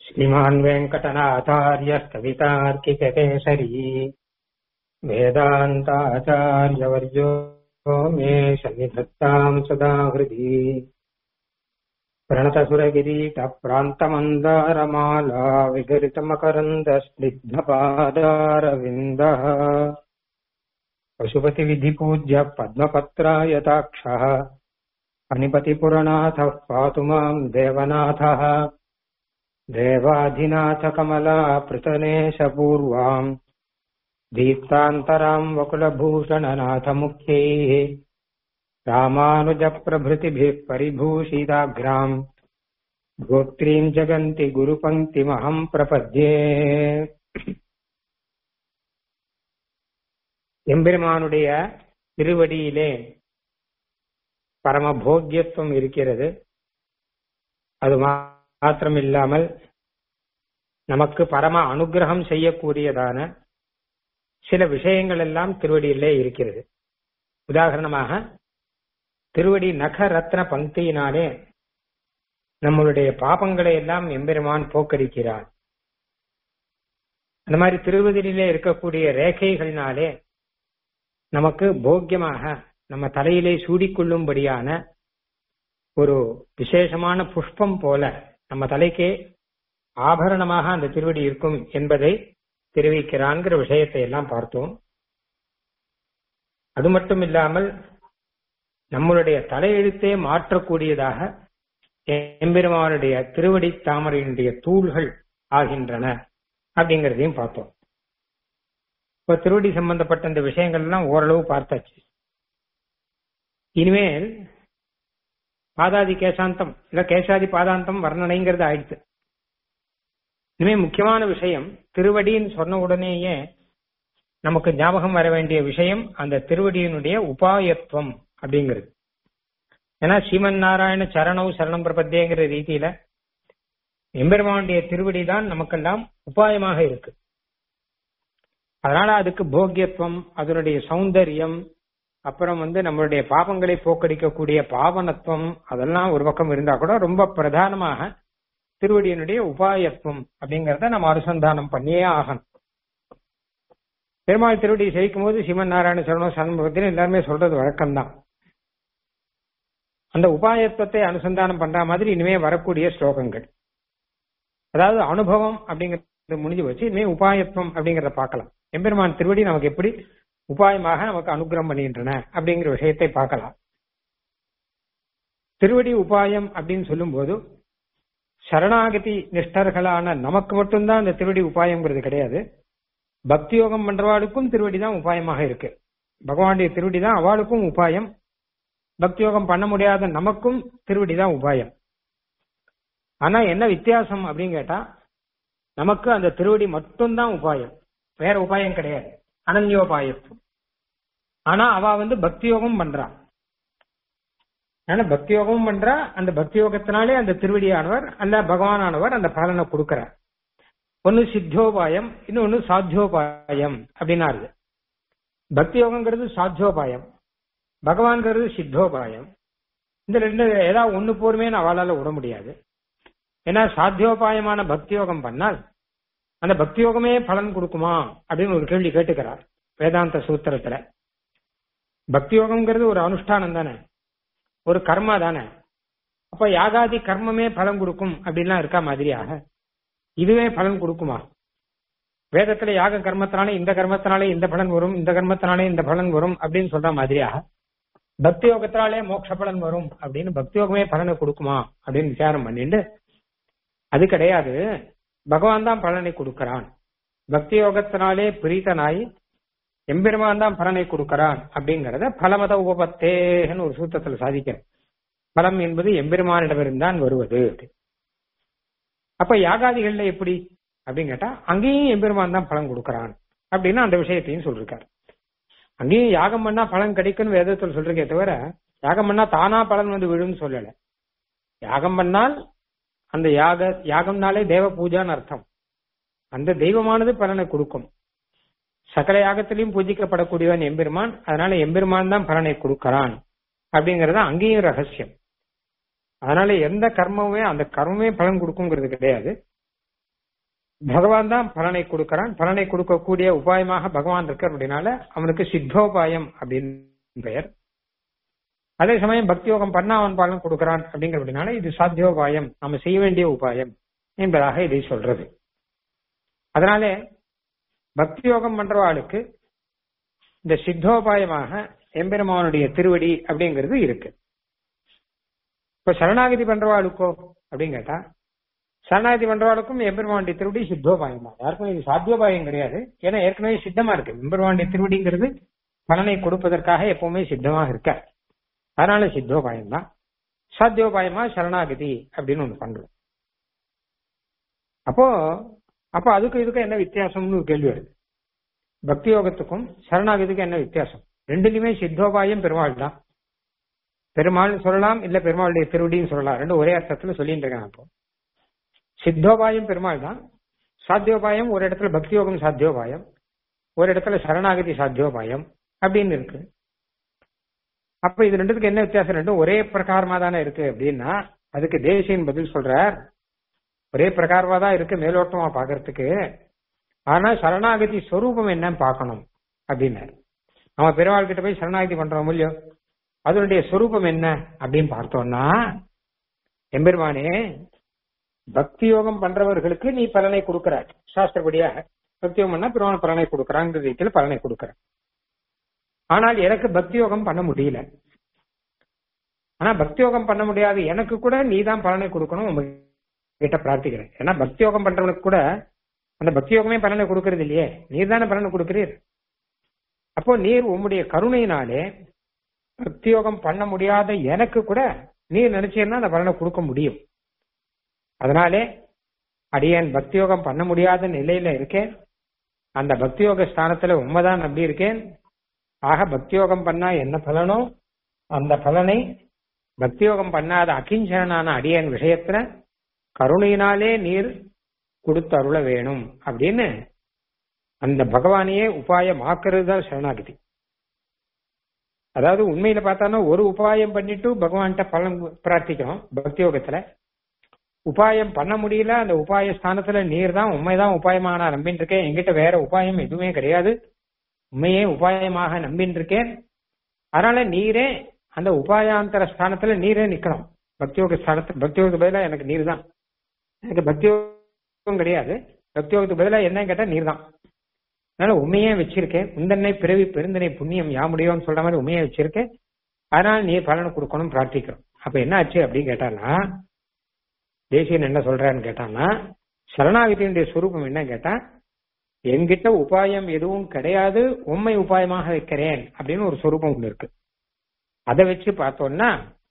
श्रीमान् वेङ्कटनाथार्यः कवितार्किककेसरी वेदान्ताचार्यवर्यो मे सन्निधत्ताम् सदा हृदि प्रणतसुरगिरीटप्रान्तमन्दारमाला विगरितमकरन्दस्निग्धपादारविन्दः पशुपतिविधिपूज्य पद्मपत्रायताक्षः फणिपतिपुरनाथः पातु माम् देवनाथः देवाधिनाथकमला पृतनेशपूर्वाम् दीप्तान्तराम् वकुलभूषणनाथमुख्यैः रामानुजप्रभृतिभिः परिभूषिताग्राम् गोत्रीम् जगन्ति गुरुपङ्क्तिमहम् प्रपद्ये எம்பெருமானுடைய திருவடியிலே பரம போக்கியத்துவம் இருக்கிறது அது மாத்திரமில்லாமல் நமக்கு பரம அனுகிரகம் செய்யக்கூடியதான சில விஷயங்கள் எல்லாம் திருவடியிலே இருக்கிறது உதாரணமாக திருவடி நக ரத்ன பங்கியினாலே நம்மளுடைய பாபங்களை எல்லாம் எம்பெருமான் போக்கடிக்கிறான் அந்த மாதிரி திருவதியிலே இருக்கக்கூடிய ரேகைகளினாலே நமக்கு போக்கியமாக நம்ம தலையிலே சூடிக்கொள்ளும்படியான ஒரு விசேஷமான புஷ்பம் போல நம்ம தலைக்கே ஆபரணமாக அந்த திருவடி இருக்கும் என்பதை தெரிவிக்கிறான்கிற விஷயத்தை எல்லாம் பார்த்தோம் அது மட்டும் இல்லாமல் நம்மளுடைய தலையெழுத்தே மாற்றக்கூடியதாக எம்பெருமானுடைய திருவடி தாமரையினுடைய தூள்கள் ஆகின்றன அப்படிங்கிறதையும் பார்த்தோம் இப்ப திருவடி சம்பந்தப்பட்ட இந்த விஷயங்கள் எல்லாம் ஓரளவு பார்த்தாச்சு இனிமேல் பாதாதி கேசாந்தம் இல்ல கேசாதி பாதாந்தம் வர்ணனைங்கிறது ஆயிடுச்சு இனிமே முக்கியமான விஷயம் திருவடின்னு சொன்ன உடனேயே நமக்கு ஞாபகம் வர வேண்டிய விஷயம் அந்த திருவடியினுடைய உபாயத்துவம் அப்படிங்கிறது ஏன்னா ஸ்ரீமன் நாராயண சரணம் சரணம் பிரபத்தேங்கிற ரீதியில எம்பெருமானுடைய திருவடி தான் நமக்கெல்லாம் உபாயமாக இருக்கு அதனால அதுக்கு போக்கியத்துவம் அதனுடைய சௌந்தரியம் அப்புறம் வந்து நம்மளுடைய பாவங்களை போக்கடிக்கக்கூடிய பாவனத்துவம் அதெல்லாம் ஒரு பக்கம் இருந்தா கூட ரொம்ப பிரதானமாக திருவடியினுடைய உபாயத்துவம் அப்படிங்கறத நம்ம அனுசந்தானம் பண்ணியே ஆகணும் பெருமாள் திருவடி சேவிக்கும் போது சிவன் நாராயண சரணம் சண்முகத்தின் எல்லாருமே சொல்றது வழக்கம்தான் அந்த உபாயத்துவத்தை அனுசந்தானம் பண்ற மாதிரி இனிமே வரக்கூடிய ஸ்லோகங்கள் அதாவது அனுபவம் அப்படிங்கிறது முடிஞ்சு வச்சு இனிமே உபாயத்துவம் அப்படிங்கறத பார்க்கலாம் எம்பெருமான் திருவடி நமக்கு எப்படி உபாயமாக நமக்கு அனுகிரகம் பண்ணுகின்றன அப்படிங்கிற விஷயத்தை பார்க்கலாம் திருவடி உபாயம் அப்படின்னு சொல்லும் போது சரணாகதி நிஷ்டர்களான நமக்கு மட்டும்தான் அந்த திருவடி உபாயம்ங்கிறது கிடையாது பக்தி யோகம் பண்றவாளுக்கும் திருவடி தான் உபாயமாக இருக்கு பகவானுடைய திருவடி தான் அவளுக்கும் உபாயம் பக்தி யோகம் பண்ண முடியாத நமக்கும் திருவடி தான் உபாயம் ஆனா என்ன வித்தியாசம் அப்படின்னு கேட்டா நமக்கு அந்த திருவடி மட்டும்தான் உபாயம் வேற உபாயம் கிடையாது அனன்யோபாயத்துவம் ஆனா அவ வந்து பக்தி யோகம் பண்றா ஆனா பக்தி யோகமும் பண்றா அந்த பக்தி யோகத்தினாலே அந்த திருவடியானவர் அல்ல பகவானானவர் அந்த பலனை கொடுக்கிறார் ஒன்னு சித்தோபாயம் இன்னொன்னு சாத்தியோபாயம் அப்படின்னாரு பக்தி யோகங்கிறது சாத்தியோபாயம் பகவான்கிறது சித்தோபாயம் இந்த ரெண்டு ஏதாவது ஒண்ணு போருமே அவளால விட முடியாது ஏன்னா சாத்தியோபாயமான பக்தி யோகம் பண்ணால் அந்த பக்தி யோகமே பலன் கொடுக்குமா அப்படின்னு ஒரு கேள்வி கேட்டுக்கிறார் வேதாந்த சூத்திரத்துல பக்தி யோகம்ங்கிறது ஒரு அனுஷ்டானம் தானே ஒரு கர்மா தானே அப்ப யாகாதி கர்மமே பலன் கொடுக்கும் அப்படின்லாம் இருக்கா மாதிரியாக இதுவே பலன் கொடுக்குமா வேதத்துல யாக கர்மத்தினாலே இந்த கர்மத்தினாலே இந்த பலன் வரும் இந்த கர்மத்தினாலே இந்த பலன் வரும் அப்படின்னு சொல்ற மாதிரியாக பக்தி யோகத்தினாலே மோட்ச பலன் வரும் அப்படின்னு பக்தி யோகமே பலனை கொடுக்குமா அப்படின்னு விசாரம் பண்ணிட்டு அது கிடையாது பகவான் தான் பலனை கொடுக்கிறான் பக்தி யோகத்தினாலே பிரீத்தனாய் எம்பெருமான் தான் பலனை கொடுக்கிறான் அப்படிங்கறத பலமத உபபத்தேன்னு ஒரு சூத்திரத்துல சாதிக்கிறேன் பலம் என்பது எம்பெருமானிடமிருந்தான் வருவது அப்ப யாகாதிகள்ல எப்படி அப்படின்னு கேட்டா அங்கேயும் எம்பெருமான் தான் பலன் கொடுக்கறான் அப்படின்னு அந்த விஷயத்தையும் சொல்லிருக்காரு அங்கேயும் யாகம் பண்ணா பலன் கிடைக்கும்னு வேதத்தில் சொல்றீங்க தவிர யாகம் பண்ணா தானா பலன் வந்து விழும்னு சொல்லல யாகம் பண்ணால் அந்த யாக யாகம்னாலே தேவ பூஜான்னு அர்த்தம் அந்த தெய்வமானது பலனை கொடுக்கும் சகல யாகத்திலையும் பூஜிக்கப்படக்கூடியவன் எம்பெருமான் அதனால எம்பெருமான் தான் பலனை கொடுக்கறான் அப்படிங்கறது அங்கேயும் ரகசியம் அதனால எந்த கர்மமே அந்த கர்மமே பலன் கொடுக்குங்கிறது கிடையாது பகவான் தான் பலனை கொடுக்கறான் பலனை கொடுக்கக்கூடிய உபாயமாக பகவான் இருக்கார் அப்படின்னால அவனுக்கு சித்தோபாயம் அப்படின்னு பெயர் அதே சமயம் பக்தியோகம் பண்ணா அவன் பலன் கொடுக்கறான் அப்படிங்கிற அப்படின்னால இது சாத்தியோபாயம் நம்ம செய்ய வேண்டிய உபாயம் என்பதாக இதை சொல்றது அதனாலே பக்தி யோகம் பண்றவாளுக்கு இந்த சித்தோபாயமாக எம்பெருமானுடைய திருவடி அப்படிங்கிறது இருக்கு இப்ப சரணாகதி பண்றவாளுக்கோ அப்படின்னு கேட்டா சரணாகதி பண்றவாளுக்கும் எம்பெருமானுடைய திருவடி சித்தோபாயம் தான் யாருக்கும் இது சாத்தியோபாயம் கிடையாது ஏன்னா ஏற்கனவே சித்தமா இருக்கு எம்பெருமானுடைய திருவடிங்கிறது பலனை கொடுப்பதற்காக எப்பவுமே சித்தமாக இருக்க அதனால சித்தோபாயம் தான் சாத்தியோபாயமா சரணாகதி அப்படின்னு ஒண்ணு பண்றோம் அப்போ அப்போ அதுக்கு இதுக்கும் என்ன வித்தியாசம்னு ஒரு கேள்வி வருது பக்தி யோகத்துக்கும் சரணாகதிக்கும் என்ன வித்தியாசம் ரெண்டுலயுமே சித்தோபாயம் பெருமாள் தான் பெருமாள் சொல்லலாம் இல்ல பெருமாளுடைய திருவடின்னு சொல்லலாம் ரெண்டும் ஒரே அர்த்தத்துல சொல்லிட்டு இருக்கேன் அப்போ சித்தோபாயம் பெருமாள் தான் சாத்தியோபாயம் ஒரு இடத்துல பக்தி யோகம் சாத்தியோபாயம் ஒரு இடத்துல சரணாகதி சாத்தியோபாயம் அப்படின்னு இருக்கு அப்ப இது ரெண்டுத்துக்கு என்ன வித்தியாசம் ரெண்டும் ஒரே பிரகாரமா தானே இருக்கு அப்படின்னா அதுக்கு தேசியன் பதில் சொல்றார் ஒரே பிரகாரமா தான் இருக்கு மேலோட்டமா பாக்குறதுக்கு ஆனா சரணாகதி ஸ்வரூபம் என்னன்னு பார்க்கணும் அப்படின்னாரு அவன் பெருமாள் கிட்ட போய் சரணாகதி பண்றோம் இல்லையோ அதனுடைய ஸ்வரூபம் என்ன அப்படின்னு பார்த்தோம்னா எம்பெருமானே பக்தி யோகம் பண்றவர்களுக்கு நீ பலனை கொடுக்கிற சாஸ்திரப்படியாக பக்தி யோகம் பண்ணா பெருமாள் பலனை கொடுக்கறாங்கிற ரீதியில பலனை கொடுக்கற ஆனால் எனக்கு பக்தி யோகம் பண்ண முடியல ஆனா பக்தி யோகம் பண்ண முடியாது எனக்கு கூட நீ தான் பலனை கொடுக்கணும் உங்க கிட்ட பிரார்த்திக்கிறேன் ஏன்னா பக்தி யோகம் பண்றவனுக்கு கூட அந்த பக்தி யோகமே பலனை கொடுக்கறது இல்லையே நீர் தானே பலனை கொடுக்கிறீர் அப்போ நீர் உம்முடைய கருணையினாலே பக்தி யோகம் பண்ண முடியாத எனக்கு கூட நீர் நினைச்சீங்கன்னா அந்த பலனை கொடுக்க முடியும் அதனாலே அடியேன் பக்தி யோகம் பண்ண முடியாத நிலையில இருக்கேன் அந்த பக்தி யோக ஸ்தானத்துல உண்மைதான் நம்பி இருக்கேன் ஆக பக்தி யோகம் பண்ணா என்ன பலனோ அந்த பலனை பக்தி யோகம் பண்ணாத அகிஞ்சனான அடியன் விஷயத்துல கருணையினாலே நீர் கொடுத்து அருள வேணும் அப்படின்னு அந்த பகவானையே உபாயமாக்குறது தான் சரணாகதி அதாவது உண்மையில பார்த்தானா ஒரு உபாயம் பண்ணிட்டு பகவான்கிட்ட பலன் பிரார்த்திக்கிறோம் பக்தி யோகத்துல உபாயம் பண்ண முடியல அந்த உபாய ஸ்தானத்துல நீர் தான் உண்மைதான் உபாயமாக நான் நம்பின்னு இருக்கேன் எங்கிட்ட வேற உபாயம் எதுவுமே கிடையாது உண்மையே உபாயமாக நம்பின்னு இருக்கேன் அதனால நீரே அந்த உபாயாந்தர ஸ்தானத்துல நீரே நிக்கணும் பக்தியோக ஸ்தானத்துல பக்தியோகத்துக்கு பதிலாக எனக்கு நீர் தான் எனக்கு பக்தியோகம் கிடையாது பக்தியோகத்துக்கு பதிலாக என்ன கேட்டா நீர் தான் அதனால உண்மையே வச்சிருக்கேன் உந்தன்னை பிறவி பெருந்தனை புண்ணியம் யாமுடையோன்னு சொல்ற மாதிரி உண்மையை வச்சிருக்கேன் அதனால நீர் பலன் கொடுக்கணும் பிரார்த்திக்கிறோம் அப்ப என்ன ஆச்சு அப்படின்னு கேட்டானா தேசியன் என்ன சொல்றான்னு கேட்டான்னா சரணாகதியினுடைய சுரூபம் என்ன கேட்டா என்கிட்ட உபாயம் எதுவும் கிடையாது உண்மை உபாயமாக வைக்கிறேன் அப்படின்னு ஒரு சுரூபம் ஒண்ணு இருக்கு அதை வச்சு பார்த்தோம்னா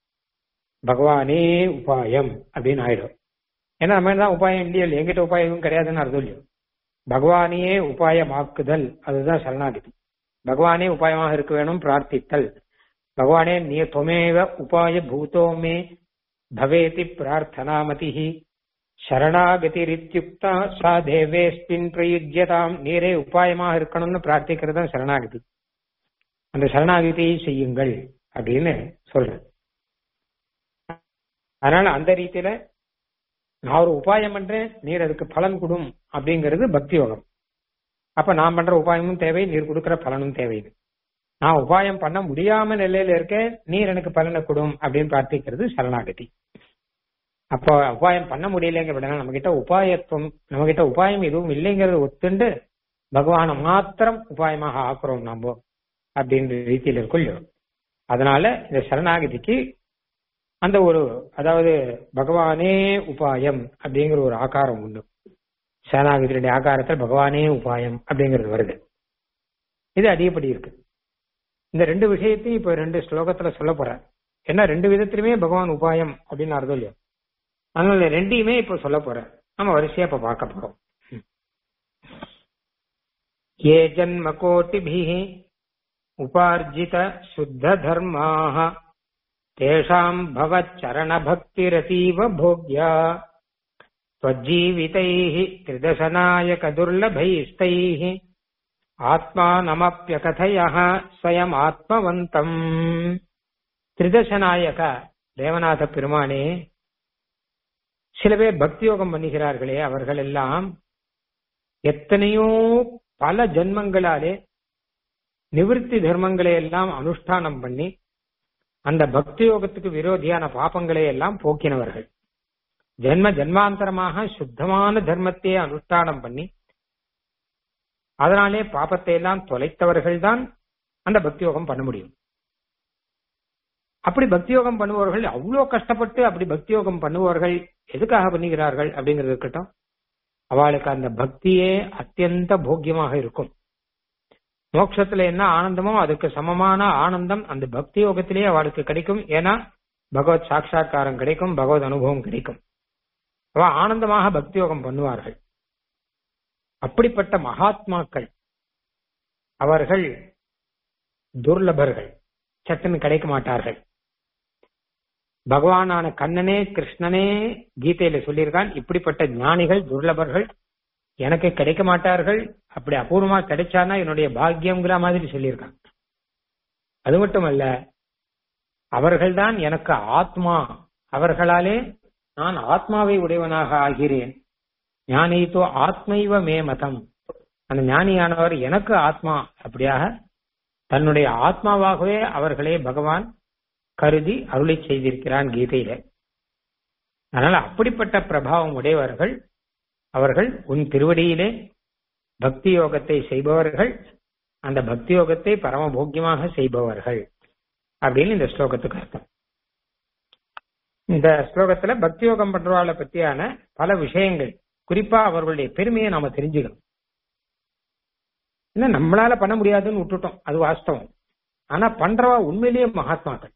பகவானே உபாயம் அப்படின்னு ஆயிடும் ஏன்னா நம்ம தான் உபாயம் இல்லையோ எங்கிட்ட உபாயம் எதுவும் கிடையாதுன்னு அர்த்தம் இல்லையோ பகவானையே உபாயமாக்குதல் அதுதான் சரணாகதி பகவானே உபாயமாக இருக்க வேணும் பிரார்த்தித்தல் பகவானே நீ தொமேவ உபாய பூதோமே பவேதி பிரார்த்தனாமதி சரணாகதிரித்யுக்தா சா தேவேஸ்மின் பிரயுஜ்யதாம் நீரே உபாயமாக இருக்கணும்னு பிரார்த்திக்கிறது தான் சரணாகதி அந்த சரணாகதியை செய்யுங்கள் அப்படின்னு சொல்றேன் அதனால அந்த ரீதியில நான் ஒரு உபாயம் பண்றேன் நீர் அதுக்கு பலன் கொடும் அப்படிங்கிறது பக்தி யோகம் அப்ப நான் பண்ற உபாயமும் தேவை நீர் கொடுக்கிற பலனும் தேவை நான் உபாயம் பண்ண முடியாம நிலையில இருக்கேன் நீர் எனக்கு பலனை கொடும் அப்படின்னு பிரார்த்திக்கிறது சரணாகதி அப்போ உபாயம் பண்ண முடியலைங்கிறத நம்ம கிட்ட உபாயத்துவம் நம்ம கிட்ட உபாயம் எதுவும் இல்லைங்கிறத ஒத்துண்டு பகவானை மாத்திரம் உபாயமாக ஆக்குறோம் நாம அப்படின்ற ரீதியில் இருக்கும் அதனால இந்த சரணாகதிக்கு அந்த ஒரு அதாவது பகவானே உபாயம் அப்படிங்கிற ஒரு ஆகாரம் உண்டு சரணாகதியுடைய ஆகாரத்தில் பகவானே உபாயம் அப்படிங்கிறது வருது இது அதிகப்படி இருக்கு இந்த ரெண்டு விஷயத்தையும் இப்ப ரெண்டு ஸ்லோகத்துல சொல்ல போறேன் ஏன்னா ரெண்டு விதத்திலுமே பகவான் உபாயம் அப்படின்னு அர்த்தம் இல்லையா அதனால ரெண்டையுமே இப்ப சொல்ல போறேன் நம்ம வரிசையா இப்ப பார்க்க போறோம் ஏ ஜன்ம கோட்டிபி உபார்ஜித சுத்த தர்மாக தேஷாம் பவச்சரணபக்திரதீவ போக்யா त्वज्जीवितैः त्रिदशनायकदुर्लभैस्तैः ஆத்மானமப்பியகதையः ஸ்வயமாத்மவந்தம் திரிதசநாயக தேவநாத பெருமானே சில பேர் பக்தி யோகம் பண்ணுகிறார்களே அவர்கள் எல்லாம் எத்தனையோ பல ஜென்மங்களாலே நிவிருத்தி தர்மங்களை எல்லாம் அனுஷ்டானம் பண்ணி அந்த பக்தி யோகத்துக்கு விரோதியான பாபங்களை எல்லாம் போக்கினவர்கள் ஜென்ம ஜென்மாந்தரமாக சுத்தமான தர்மத்தையே அனுஷ்டானம் பண்ணி அதனாலே பாபத்தை எல்லாம் தொலைத்தவர்கள் தான் அந்த பக்தி யோகம் பண்ண முடியும் அப்படி பக்தி யோகம் பண்ணுபவர்கள் அவ்வளவு கஷ்டப்பட்டு அப்படி பக்தி யோகம் பண்ணுபவர்கள் எதுக்காக பண்ணுகிறார்கள் அப்படிங்கிறது இருக்கட்டும் அவளுக்கு அந்த பக்தியே அத்தியந்த போக்கியமாக இருக்கும் மோட்சத்துல என்ன ஆனந்தமோ அதுக்கு சமமான ஆனந்தம் அந்த பக்தி யோகத்திலேயே அவளுக்கு கிடைக்கும் ஏன்னா பகவத் சாட்சா்காரம் கிடைக்கும் பகவத் அனுபவம் கிடைக்கும் அவ ஆனந்தமாக பக்தி யோகம் பண்ணுவார்கள் அப்படிப்பட்ட மகாத்மாக்கள் அவர்கள் துர்லபர்கள் சட்டுன்னு கிடைக்க மாட்டார்கள் பகவானான கண்ணனே கிருஷ்ணனே கீதையில சொல்லியிருக்கான் இப்படிப்பட்ட ஞானிகள் துர்லபர்கள் எனக்கு கிடைக்க மாட்டார்கள் அப்படி அபூர்வமா கிடைச்சானா என்னுடைய பாக்கியம்ங்கிற மாதிரி சொல்லியிருக்கான் அது மட்டுமல்ல அவர்கள்தான் எனக்கு ஆத்மா அவர்களாலே நான் ஆத்மாவை உடையவனாக ஆகிறேன் ஞானித்தோ ஆத்மைவ மே மதம் அந்த ஞானியானவர் எனக்கு ஆத்மா அப்படியாக தன்னுடைய ஆத்மாவாகவே அவர்களே பகவான் கருதி அருளை செய்திருக்கிறான் கீதையில அதனால அப்படிப்பட்ட பிரபாவம் உடையவர்கள் அவர்கள் உன் திருவடியிலே பக்தி யோகத்தை செய்பவர்கள் அந்த பக்தி யோகத்தை பரமபோக்கியமாக செய்பவர்கள் அப்படின்னு இந்த ஸ்லோகத்துக்கு அர்த்தம் இந்த ஸ்லோகத்துல பக்தி யோகம் பண்றவாளை பத்தியான பல விஷயங்கள் குறிப்பா அவர்களுடைய பெருமையை நாம தெரிஞ்சுக்கணும் இல்ல நம்மளால பண்ண முடியாதுன்னு விட்டுட்டோம் அது வாஸ்தவம் ஆனா பண்றவா உண்மையிலேயே மகாத்மாக்கள்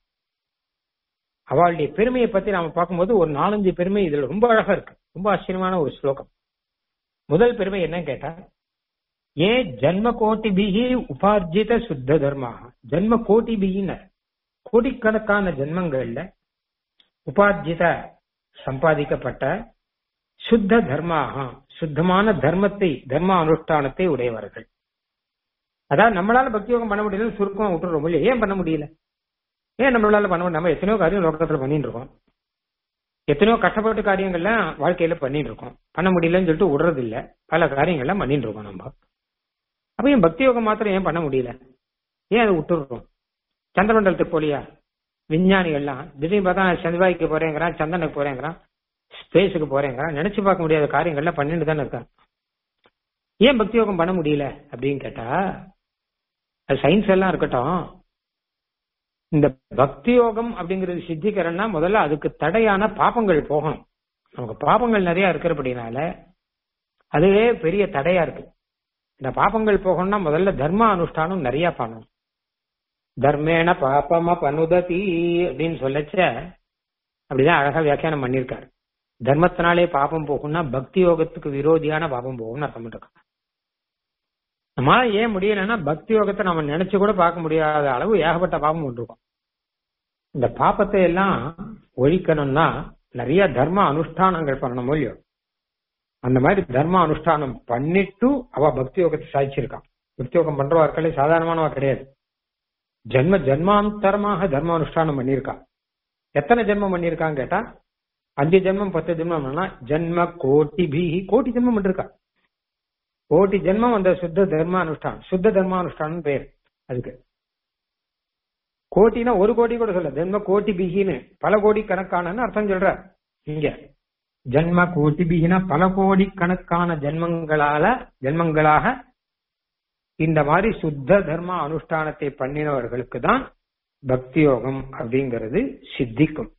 அவளுடைய பெருமையை பத்தி நாம பார்க்கும்போது ஒரு நாலஞ்சு பெருமை இதுல ரொம்ப அழகா இருக்கு ரொம்ப ஆச்சரியமான ஒரு ஸ்லோகம் முதல் பெருமை என்ன கேட்டா ஏன் ஜன்ம கோட்டி பிகி உபார்ஜித சுத்த தர்மாக ஜன்ம கோட்டி பிகின கோடிக்கணக்கான ஜென்மங்கள்ல உபார்ஜித சம்பாதிக்கப்பட்ட சுத்த தர்மாக சுத்தமான தர்மத்தை தர்ம அனுஷ்டானத்தை உடையவர்கள் அதாவது நம்மளால பக்தி யோகம் பண்ண முடியல சுருக்கம் விட்டுறோம் இல்லையா ஏன் பண்ண முடியல ஏன் நம்மளால பண்ண முடியும் நம்ம எத்தனையோ காரியம் லோகத்துல பண்ணிட்டு இருக்கோம் எத்தனையோ கஷ்டப்பட்ட காரியங்கள்லாம் வாழ்க்கையில பண்ணிட்டு இருக்கோம் பண்ண முடியலன்னு சொல்லிட்டு விடுறது இல்ல பல காரியங்கள்லாம் பண்ணிட்டு இருக்கோம் நம்ம அப்ப ஏன் பக்தி யோகம் மாத்திரம் ஏன் பண்ண முடியல ஏன் அதை விட்டுடுறோம் சந்திரமண்டலத்துக்கு போலியா விஞ்ஞானிகள்லாம் திடீர்னு பார்த்தா செவ்வாய்க்கு போறேங்கிறான் சந்தனுக்கு போறேங்கிறான் ஸ்பேஸுக்கு போறேங்கிறான் நினைச்சு பார்க்க முடியாத காரியங்கள்லாம் பண்ணிட்டு தானே இருக்கான் ஏன் பக்தி யோகம் பண்ண முடியல அப்படின்னு கேட்டா அது சயின்ஸ் எல்லாம் இருக்கட்டும் இந்த பக்தி யோகம் அப்படிங்கிறது சித்திக்கிறன்னா முதல்ல அதுக்கு தடையான பாப்பங்கள் போகணும் நமக்கு பாப்பங்கள் நிறைய இருக்கிறபடினால அதுவே பெரிய தடையா இருக்கு இந்த பாப்பங்கள் போகணும்னா முதல்ல தர்ம அனுஷ்டானம் நிறைய பண்ணணும் தர்மேன பாப்பம பனுததி அப்படின்னு சொல்லச்ச அப்படிதான் அழகா வியாக்கியானம் பண்ணியிருக்காரு தர்மத்தினாலே பாப்பம் போகும்னா பக்தி யோகத்துக்கு விரோதியான பாப்பம் போகும்னு அர்த்தம் பண்ணிருக்காங்க நம்மளால ஏன் முடியலன்னா பக்தி யோகத்தை நம்ம நினைச்சு கூட பார்க்க முடியாத அளவு ஏகப்பட்ட பாப்பம் கொண்டிருக்கோம் இந்த பாப்பத்தை எல்லாம் ஒழிக்கணும்னா நிறைய தர்ம அனுஷ்டானங்கள் பண்ணணும் இல்லையோ அந்த மாதிரி தர்ம அனுஷ்டானம் பண்ணிட்டு அவ பக்தி யோகத்தை சாதிச்சிருக்கான் பக்தி யோகம் பண்றவார்களே சாதாரணமானவா கிடையாது ஜென்ம ஜென்மாந்தரமாக தர்ம அனுஷ்டானம் பண்ணியிருக்கா எத்தனை ஜென்மம் பண்ணியிருக்கான்னு கேட்டா அஞ்சு ஜென்மம் பத்து ஜென்மம்னா ஜென்ம கோட்டி பீஹி கோட்டி ஜென்மம் பண்ணிருக்கா கோட்டி ஜென்மம் அந்த சுத்த தர்ம அனுஷ்டானம் சுத்த தர்ம அனுஷ்டானம் பேர் அதுக்கு கோட்டினா ஒரு கோடி கூட சொல்ல ஜென்ம கோட்டி பிகின்னு பல கோடி கணக்கானன்னு அர்த்தம் சொல்ற இங்க ஜென்ம கோட்டி பிகினா பல கோடி கணக்கான ஜென்மங்களால ஜென்மங்களாக இந்த மாதிரி சுத்த தர்ம அனுஷ்டானத்தை பண்ணினவர்களுக்கு தான் பக்தி யோகம் அப்படிங்கிறது சித்திக்கும்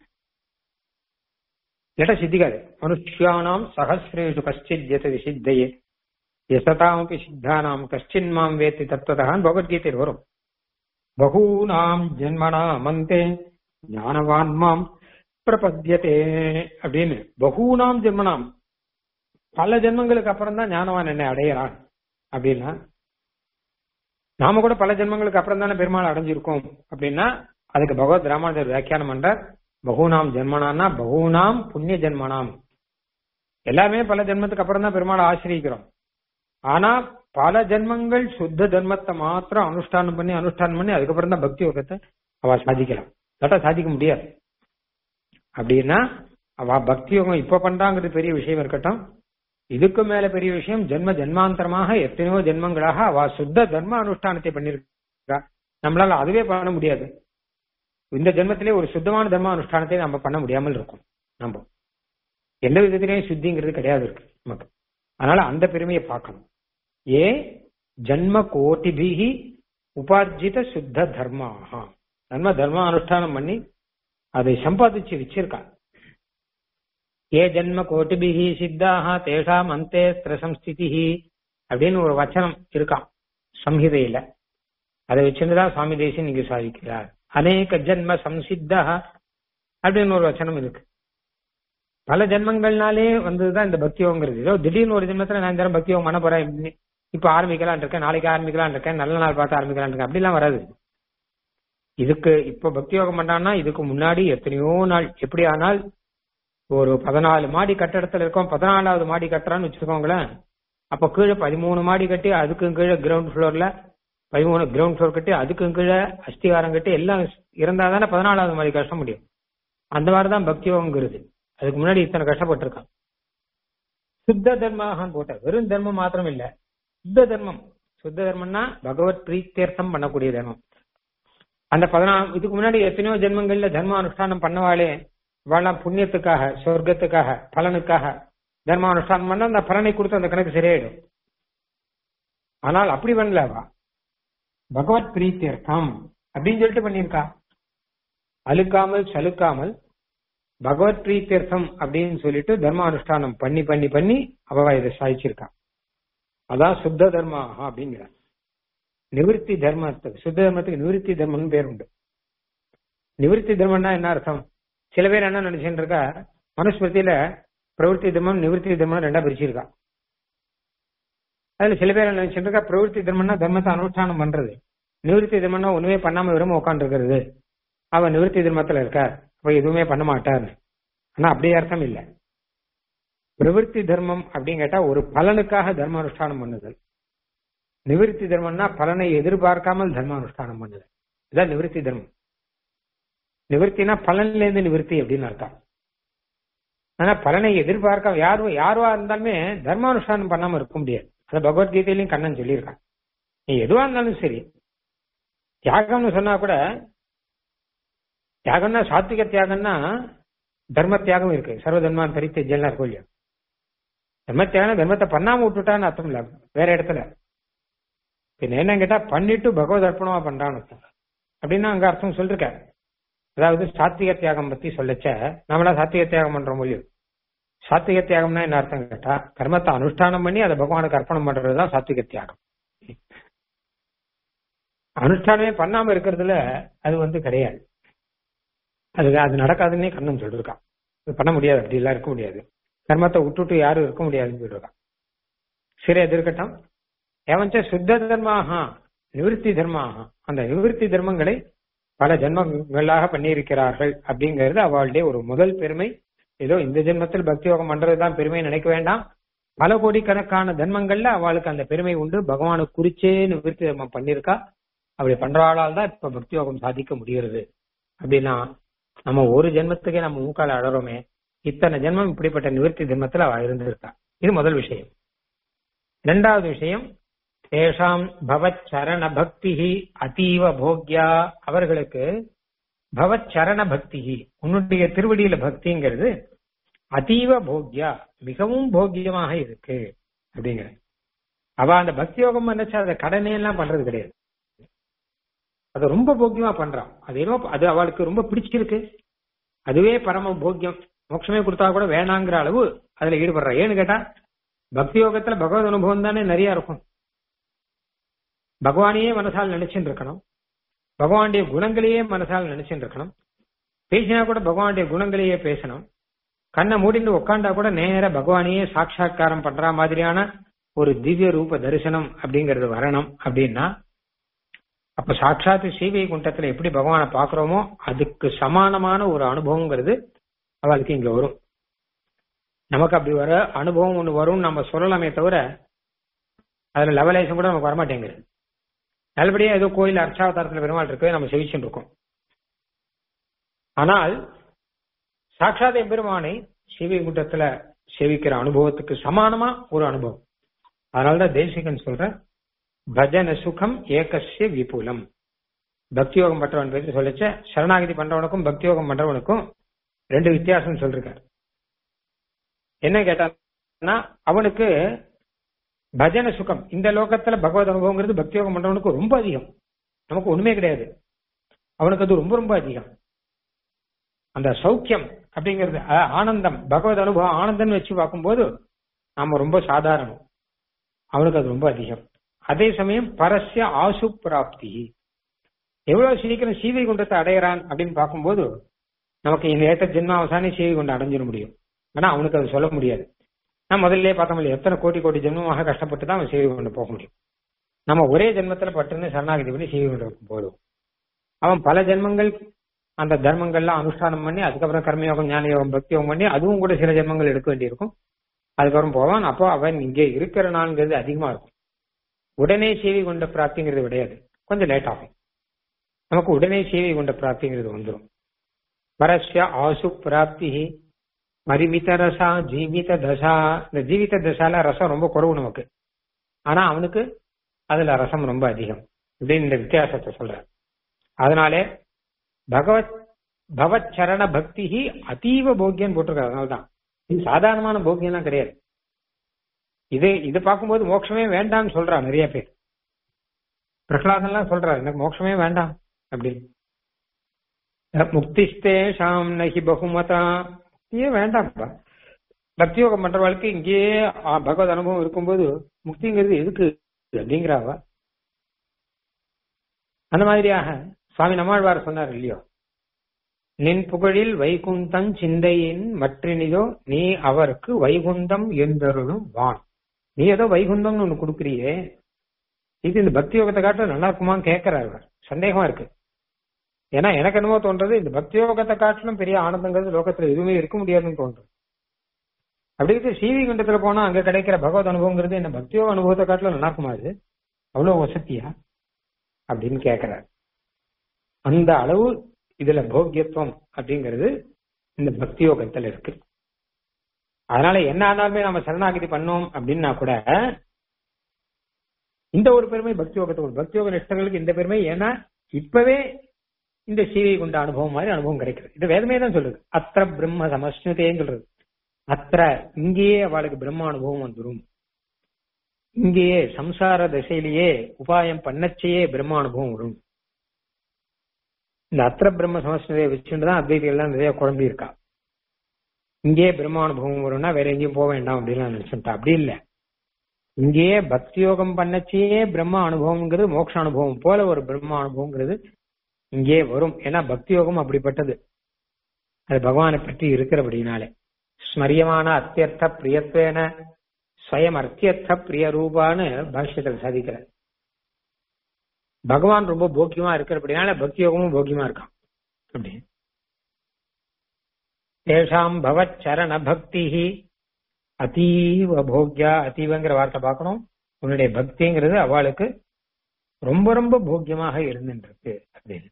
எட்ட சித்திக்காது மனுஷியானாம் சகசிரேஷு கஷ்டித் எத விசித்தையே எசதாமப்பி சித்தானாம் கஷ்டின் மாம் வேத்தி தத்துவதான் பகவத்கீதையில் வரும் பகூனாம் ஜென்மனா மந்தே ஞானவான் மாம் பிரபத்தியதே அப்படின்னு பகூனாம் ஜென்மனாம் பல ஜென்மங்களுக்கு அப்புறம் தான் ஞானவான் என்னை அடையிறான் அப்படின்னா நாம கூட பல ஜென்மங்களுக்கு அப்புறம் தானே பெருமாள் அடைஞ்சிருக்கோம் அப்படின்னா அதுக்கு பகவத் ராமானுஜர் வியாக்கியானம் பண்றார் பகூனாம் ஜென்மனான்னா பகூனாம் புண்ணிய ஜென்மனாம் எல்லாமே பல ஜென்மத்துக்கு அப்புறம் தான் பெருமாளை ஆசிரியிக்கிறோம் ஆனா பல ஜென்மங்கள் சுத்த தர்மத்தை மாத்திரம் அனுஷ்டானம் பண்ணி அனுஷ்டானம் பண்ணி அதுக்கப்புறம் தான் பக்தி யோகத்தை அவ சாதிக்கலாம் இல்லாட்டா சாதிக்க முடியாது அப்படின்னா அவ பக்தி யோகம் இப்ப பண்றாங்கிறது பெரிய விஷயம் இருக்கட்டும் இதுக்கு மேல பெரிய விஷயம் ஜென்ம ஜென்மாந்தரமாக எத்தனையோ ஜென்மங்களாக அவ சுத்த தர்ம அனுஷ்டானத்தை பண்ணிருக்கா நம்மளால அதுவே பண்ண முடியாது இந்த ஜென்மத்திலே ஒரு சுத்தமான தர்ம அனுஷ்டானத்தை நம்ம பண்ண முடியாமல் இருக்கும் நம்ம எந்த விதத்திலையும் சுத்திங்கிறது கிடையாது இருக்கு நமக்கு அதனால அந்த பெருமையை பார்க்கணும் ஏ ஜன்ம கோட்டிபிகி உபார்ஜித சுத்த தர்மாக தர்ம தர்ம அனுஷ்டானம் பண்ணி அதை சம்பாதிச்சு வச்சிருக்கா ஏ ஜன்ம கோட்டிபிகி சித்தாக தேஷாம் அந்தே திரசம்ஸ்திதி அப்படின்னு ஒரு வச்சனம் இருக்கான் சம்ஹிதையில அதை வச்சிருந்துதான் சுவாமி தேசியம் இங்கு சாதிக்கிறார் அநேக ஜன்ம சம்சித்தா அப்படின்னு ஒரு வச்சனம் இருக்கு பல ஜென்மங்கள்னாலே வந்ததுதான் இந்த பக்தியோங்கிறது ஏதோ திடீர்னு ஒரு ஜென்மத்துல நான் இந்த தடவை பக்தியோகம் பண்ண போறேன் இப்படி- இப்ப ஆரம்பிக்கலாம் இருக்கேன் நாளைக்கு ஆரம்பிக்கலாம் இருக்கேன் நல்ல நாள் பார்த்து ஆரம்பிக்கலாம் இருக்கேன் அப்படிலாம் வராது இதுக்கு இப்ப பக்தியோகம் பண்ணான்னா இதுக்கு முன்னாடி எத்தனையோ நாள் எப்படி ஆனால் ஒரு பதினாலு மாடி கட்டடத்துல இருக்கோம் பதினாலாவது மாடி கட்டுறான்னு வச்சுக்கோங்களேன் அப்ப கீழே பதிமூணு மாடி கட்டி அதுக்கும் கீழே கிரவுண்ட் ஃப்ளோர்ல பதிமூணு கிரவுண்ட் ஃப்ளோர் கட்டி அதுக்கும் கீழே அஸ்திவாரம் கட்டி எல்லாம் இருந்தா தானே பதினாலாவது மாடி கஷ்ட முடியும் அந்த மாதிரிதான் பக்தியோகங்கிறது அதுக்கு முன்னாடி இத்தனை கஷ்டப்பட்டிருக்கான் சுத்த தர்மாகன்னு போட்ட வெறும் தர்மம் மாத்திரம் இல்ல சுத்த தர்மம் சுத்த தர்மம்னா பகவத் பிரீத்தியர்த்தம் பண்ணக்கூடிய தர்மம் அந்த பதினாறு இதுக்கு முன்னாடி எத்தனையோ ஜென்மங்கள்ல தர்ம அனுஷ்டானம் பண்ணவாளே இவாளாம் புண்ணியத்துக்காக சொர்க்கத்துக்காக பலனுக்காக தர்ம அனுஷ்டானம் பண்ணா அந்த பலனை கொடுத்து அந்த கணக்கு சரியாயிடும் ஆனால் அப்படி பண்ணல அவ பகவத் பிரீத்தியர்த்தம் அப்படின்னு சொல்லிட்டு பண்ணியிருக்கா அழுக்காமல் சலுக்காமல் பகவத் பிரீத்தியர்த்தம் அப்படின்னு சொல்லிட்டு தர்ம அனுஷ்டானம் பண்ணி பண்ணி பண்ணி அவ இதை சாதிச்சிருக்கா அதான் சுத்த தர்மா அப்படிங்கிற நிவிருத்தி தர்மத்துக்கு சுத்த தர்மத்துக்கு நிவிருத்தி தர்மம்னு பேர் உண்டு நிவிருத்தி தர்மம்னா என்ன அர்த்தம் சில பேர் என்ன நினைச்சுட்டு இருக்கா மனுஸ்மிருதியில பிரவருத்தி தர்மம் நிவிருத்தி தர்மம் ரெண்டா பிரிச்சிருக்கா அதுல சில பேர் என்ன நினைச்சுட்டு இருக்கா பிரவருத்தி தர்மம்னா தர்மத்தை அனுஷ்டானம் பண்றது நிவிருத்தி தர்மம்னா ஒண்ணுமே பண்ணாம விரும்ப உட்காந்து இருக்கிறது அவன் நிவிருத்தி தர்மத்துல இருக்கார் அப்ப எதுவுமே பண்ண மாட்டார் ஆனா அப்படி அர்த்தம் இல்ல பிரவருத்தி தர்மம் அப்படின்னு கேட்டா ஒரு பலனுக்காக தர்ம அனுஷ்டானம் பண்ணுதல் நிவிருத்தி தர்மம்னா பலனை எதிர்பார்க்காமல் தர்ம அனுஷ்டானம் பண்ணுதல் இதான் நிவிருத்தி தர்மம் நிவர்த்தினா பலன்ல இருந்து நிவர்த்தி அப்படின்னு அர்த்தம் ஆனா பலனை எதிர்பார்க்க யாரும் யாருவா இருந்தாலுமே தர்மானுஷ்டானம் பண்ணாம இருக்க முடியாது அது பகவத்கீதையிலையும் கண்ணன் சொல்லியிருக்கான் நீ எதுவா இருந்தாலும் சரி தியாகம்னு சொன்னா கூட தியாகம்னா சாத்விக தியாகம்னா தர்ம தியாகம் இருக்கு சர்வ தர்மான் தரித்த ஜெல்லாம் இருக்கும் இல்லையா தர்ம தியாகம் தர்மத்தை பண்ணாம விட்டுட்டான்னு அர்த்தம் இல்ல வேற இடத்துல பின்ன என்ன கேட்டா பண்ணிட்டு பகவத் அர்ப்பணமா பண்றான்னு அர்த்தம் அப்படின்னா அங்க அர்த்தம் சொல்லிருக்க அதாவது சாத்விக தியாகம் பத்தி சொல்லச்ச நம்மளா சாத்விக தியாகம் பண்றோம் முடியும் சாத்விக தியாகம்னா என்ன அர்த்தம் கேட்டா கர்மத்தை அனுஷ்டானம் பண்ணி அதை பகவானுக்கு அர்ப்பணம் பண்றதுதான் சாத்விக தியாகம் அனுஷ்டானமே பண்ணாம இருக்கிறதுல அது வந்து கிடையாது அது அது நடக்காதுன்னே கண்ணன் சொல்லிருக்கான் இது பண்ண முடியாது அப்படி எல்லாம் இருக்க முடியாது கர்மத்தை விட்டுட்டு யாரும் இருக்க முடியாதுன்னு சொல்லிருக்கான் சரி அது இருக்கட்டும் ஏவஞ்ச சுத்த தர்மாக நிவிருத்தி தர்மாக அந்த நிவிருத்தி தர்மங்களை பல ஜென்மங்களாக பண்ணியிருக்கிறார்கள் அப்படிங்கிறது அவளுடைய ஒரு முதல் பெருமை ஏதோ இந்த ஜென்மத்தில் பக்தி யோகம் பண்றதுதான் பெருமை நினைக்க வேண்டாம் பல கோடிக்கணக்கான ஜென்மங்கள்ல அவளுக்கு அந்த பெருமை உண்டு பகவானு குறிச்சே நிவர்த்தி தர்மம் பண்ணியிருக்கா அப்படி பண்றவாளால் தான் இப்ப பக்தி யோகம் சாதிக்க முடிகிறது அப்படின்னா நம்ம ஒரு ஜென்மத்துக்கே நம்ம மூக்கால அழறோமே இத்தனை ஜென்மம் இப்படிப்பட்ட நிவர்த்தி தர்மத்துல அவ இருந்திருக்கா இது முதல் விஷயம் இரண்டாவது விஷயம் தேஷாம் பவத் சரண பக்தி அதீவ போக்யா அவர்களுக்கு பவத் சரண பக்தி உன்னுடைய திருவடியில பக்திங்கிறது அதீவ போக்யா மிகவும் போக்கியமாக இருக்கு அப்படிங்கிற அவ அந்த பக்தி யோகம் நினைச்சா அதை கடனே எல்லாம் பண்றது கிடையாது அது ரொம்ப போக்கியமா பண்றான் அது ஏதோ அது அவளுக்கு ரொம்ப பிடிச்சிருக்கு அதுவே பரம போக்கியம் மோட்சமே கொடுத்தா கூட வேணாங்கிற அளவு அதுல ஈடுபடுறா ஏன்னு கேட்டா பக்தி யோகத்துல பகவத் அனுபவம் தானே நிறைய இருக்கும் பகவானையே மனசால் நினைச்சுட்டு இருக்கணும் பகவானுடைய குணங்களையே மனசால் நினைச்சுட்டு இருக்கணும் பேசினா கூட பகவானுடைய குணங்களையே பேசணும் கண்ணை மூடிட்டு உட்காண்டா கூட நேர பகவானையே சாட்சா்காரம் பண்ற மாதிரியான ஒரு திவ்ய ரூப தரிசனம் அப்படிங்கிறது வரணும் அப்படின்னா அப்ப சாட்சாத் சீவை குண்டத்துல எப்படி பகவானை பாக்குறோமோ அதுக்கு சமானமான ஒரு அனுபவங்கிறது அவளுக்கு இங்க வரும் நமக்கு அப்படி வர அனுபவம் ஒண்ணு வரும்னு நம்ம சொல்லலாமே தவிர அதுல லெவலேஷன் கூட நமக்கு வரமாட்டேங்குது நல்லபடியா ஏதோ கோயில் அர்ச்சாவதாரத்துல பெருமாள் இருக்கு நம்ம செவிச்சுட்டு இருக்கோம் ஆனால் சாட்சாத் எம்பெருமானை சீவை கூட்டத்துல சேவிக்கிற அனுபவத்துக்கு சமானமா ஒரு அனுபவம் அதனாலதான் தேசிகன் சொல்ற பஜன சுகம் ஏகசிய விபுலம் பக்தியோகம் பண்றவன் பற்றி சொல்லிச்ச சரணாகதி பண்றவனுக்கும் பக்தியோகம் பண்றவனுக்கும் ரெண்டு வித்தியாசம் சொல்லிருக்காரு என்ன கேட்டான்னா அவனுக்கு பஜன சுகம் இந்த லோகத்துல பகவத் அனுபவங்கிறது பக்தியோகம் பண்றவனுக்கு ரொம்ப அதிகம் நமக்கு ஒண்ணுமே கிடையாது அவனுக்கு அது ரொம்ப ரொம்ப அதிகம் அந்த சௌக்கியம் அப்படிங்கிறது அஹ், ஆனந்தம் பகவத் அனுபவம் ஆனந்தம்னு வச்சு பார்க்கும்போது நாம ரொம்ப சாதாரணம் அவனுக்கு அது ரொம்ப அதிகம் அதே சமயம் பரஸ்ய ஆசு பிராப்தி எவ்வளவு சீக்கிரம் சீவை குண்டத்தை அடையறான் அப்படின்னு பார்க்கும்போது நமக்கு இந்த ஏற்ற ஜென்மாவசானி சீவை குண்டம் அடைஞ்சிட முடியும் ஆனா அவனுக்கு அது சொல்ல முடியாது நான் முதல்ல பார்த்தோம் இல்லையா எத்தனை கோடி கோடி ஜென்மமாக கஷ்டப்பட்டு தான் அவன் சீவை கொண்டு போக முடியும் நம்ம ஒரே ஜென்மத்துல பட்டுன்னு சரணாகதி பண்ணி சீவை கொண்டு போதும் அவன் பல ஜென்மங்கள் அந்த தர்மங்கள்லாம் அனுஷ்டானம் பண்ணி அதுக்கப்புறம் கர்மயோகம் ஞான யோகம் பக்தி யோகம் பண்ணி அதுவும் கூட சில ஜென்மங்கள் எடுக்க வேண்டியிருக்கும் அதுக்கப்புறம் போவான் அப்போ அவன் இங்கே இருக்கிற நாள்ங்கிறது அதிகமா இருக்கும் உடனே சேவை கொண்ட பிராப்திங்கிறது கிடையாது கொஞ்சம் லேட் ஆகும் நமக்கு உடனே சேவை கொண்ட பிராப்திங்கிறது வந்துடும் பரஸ்ய ஆசு பிராப்தி மரிமித ரசா ஜீவித தசா இந்த ஜீவித தசால ரசம் ரொம்ப குறைவு நமக்கு ஆனா அவனுக்கு அதுல ரசம் ரொம்ப அதிகம் இப்படின்னு இந்த வித்தியாசத்தை சொல்ற அதனாலே பகவத் பகவத் சரண பக்தி அதீவ போக்கியம் போட்டிருக்காரு அதனால்தான் இது சாதாரணமான போக்கியம்லாம் கிடையாது இது இது பார்க்கும்போது மோட்சமே வேண்டாம்னு சொல்றா நிறைய பேர் பிரகலாதன்லாம் சொல்றாரு எனக்கு மோட்சமே வேண்டாம் அப்படின்னு முக்திஸ்தேஷாம் நகி பகுமதா ஏன் வேண்டாம்ப்பா பக்தியோகம் பண்றவளுக்கு இங்கேயே ஆ, பகவத் அனுபவம் இருக்கும்போது முக்திங்கிறது எதுக்கு அப்படிங்கிறாவா அந்த மாதிரியாக சுவாமி நம்மாழ்வார் சொன்னார் இல்லையோ நின் புகழில் வைகுந்தம் சிந்தையின் மற்றினிதோ நீ அவருக்கு வைகுந்தம் எந்தருளும் வான் நீ ஏதோ வைகுந்தம்னு ஒண்ணு கொடுக்குறியே இது இந்த பக்தி யோகத்தை காட்ட நல்லா இருக்குமான்னு கேட்கிறார் அவர் சந்தேகமா இருக்கு ஏன்னா எனக்கு என்னமோ தோன்றது இந்த பக்தி யோகத்தை காட்டிலும் பெரிய ஆனந்தங்கிறது லோகத்துல எதுவுமே இருக்க முடியாதுன்னு தோன்றும் அப்படி இருக்கு சீவி குண்டத்துல போனா அங்க கிடைக்கிற பகவத் அனுபவங்கிறது என்ன பக்தியோக அனுபவத்தை காட்டிலும் நல்லா இருக்குமா அது அவ்வளவு வசதியா அப்படின்னு கேட்கிறார் அந்த அளவு இதுல போக்கியத்துவம் அப்படிங்கிறது இந்த பக்தி யோகத்துல இருக்கு அதனால என்ன ஆனாலுமே நம்ம சரணாகதி பண்ணோம் அப்படின்னா கூட இந்த ஒரு பெருமை பக்தி யோகத்துக்கு பக்தி யோக நிஷ்டங்களுக்கு இந்த பெருமை ஏன்னா இப்பவே இந்த சீவை கொண்ட அனுபவம் மாதிரி அனுபவம் கிடைக்கிறது இது வேதமே தான் சொல்லுது அத்திர பிரம்ம சமஸ்னுதேன்னு சொல்றது அத்திர இங்கேயே அவளுக்கு பிரம்ம அனுபவம் வந்துடும் இங்கேயே சம்சார திசையிலேயே உபாயம் பண்ணச்சேயே பிரம்ம அனுபவம் வரும் இந்த அத்திர பிரம்ம சமஸ்கிருதியை வச்சுட்டு தான் அத்வைதிகள்லாம் நிறைய குழம்பி இருக்கா இங்கேயே பிரம்ம அனுபவம் வரும்னா வேற எங்கேயும் போக வேண்டாம் அப்படின்னு நான் நினைச்சுட்டேன் அப்படி இல்ல இங்கேயே பக்தி யோகம் பண்ணச்சே பிரம்ம அனுபவம்ங்கிறது மோட்ச அனுபவம் போல ஒரு பிரம்ம அனுபவங்கிறது இங்கே வரும் ஏன்னா பக்தி யோகம் அப்படிப்பட்டது அது பகவானை பற்றி இருக்கிறபடினாலே ஸ்மரியமான அத்தியர்த்த பிரியத்வேன ஸ்வயம் அர்த்தியர்த்த பிரிய ரூபான்னு பாஷ்யத்தில் சாதிக்கிறார் பகவான் ரொம்ப போக்கியமா இருக்கிறபடினால பக்தி யோகமும் போக்கியமா இருக்கான் அப்படி தேஷாம் பவத் சரண பக்தி அதீவ போக்யா அதீவங்கிற வார்த்தை பார்க்கணும் உன்னுடைய பக்திங்கிறது அவளுக்கு ரொம்ப ரொம்ப போக்கியமாக இருந்துருக்கு அப்படின்னு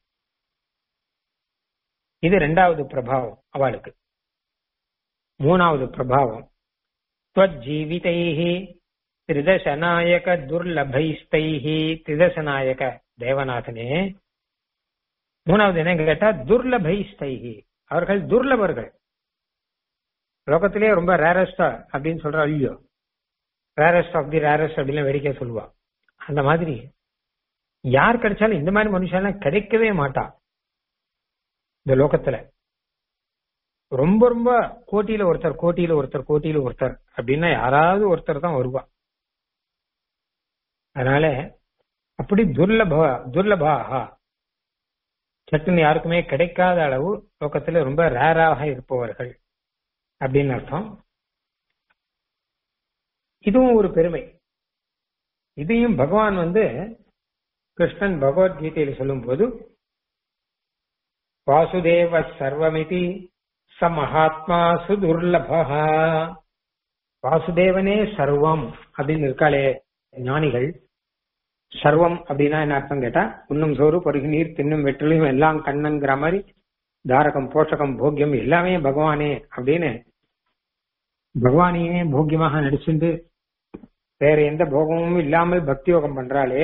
இது ரெண்டாவது பிரபாவம் அவளுக்கு மூணாவது பிரபாவம் ஜீவிதைஹி திரிதசநாயக துர்லபைஸ்தைஹி திரிதசநாயக தேவநாதனே மூணாவது என்ன கேட்டா துர்லபைஸ்தைஹி அவர்கள் துர்லபர்கள் லோகத்திலே ரொம்ப ரேரஸ்டா அப்படின்னு சொல்றா ஐயோ ரேரஸ்ட் ஆஃப் தி ரேரஸ்ட் அப்படின்னு வேடிக்கை சொல்லுவா அந்த மாதிரி யார் கிடைச்சாலும் இந்த மாதிரி மனுஷன் கிடைக்கவே மாட்டா இந்த லோகத்துல ரொம்ப ரொம்ப கோட்டியில ஒருத்தர் கோட்டியில ஒருத்தர் கோட்டியில ஒருத்தர் அப்படின்னா யாராவது ஒருத்தர் தான் வருவா அதனால அப்படி துர்லப துர்லபாகா சட்டுன்னு யாருக்குமே கிடைக்காத அளவு லோகத்துல ரொம்ப ரேராக இருப்பவர்கள் அப்படின்னு அர்த்தம் இதுவும் ஒரு பெருமை இதையும் பகவான் வந்து கிருஷ்ணன் பகவத்கீதையில சொல்லும் போது வாசுதேவ சர்வமிதி ச மகாத்மா சுதுர்லபா வாசுதேவனே சர்வம் அப்படின்னு இருக்காளே ஞானிகள் சர்வம் அப்படின்னா என்ன அர்த்தம் கேட்டா உண்ணும் சோறு பருகு நீர் தின்னும் வெற்றிலையும் எல்லாம் கண்ணங்கிற மாதிரி தாரகம் போஷகம் போக்கியம் எல்லாமே பகவானே அப்படின்னு பகவானையே போக்கியமாக நடிச்சுட்டு வேற எந்த போகமும் இல்லாமல் பக்தி யோகம் பண்றாளே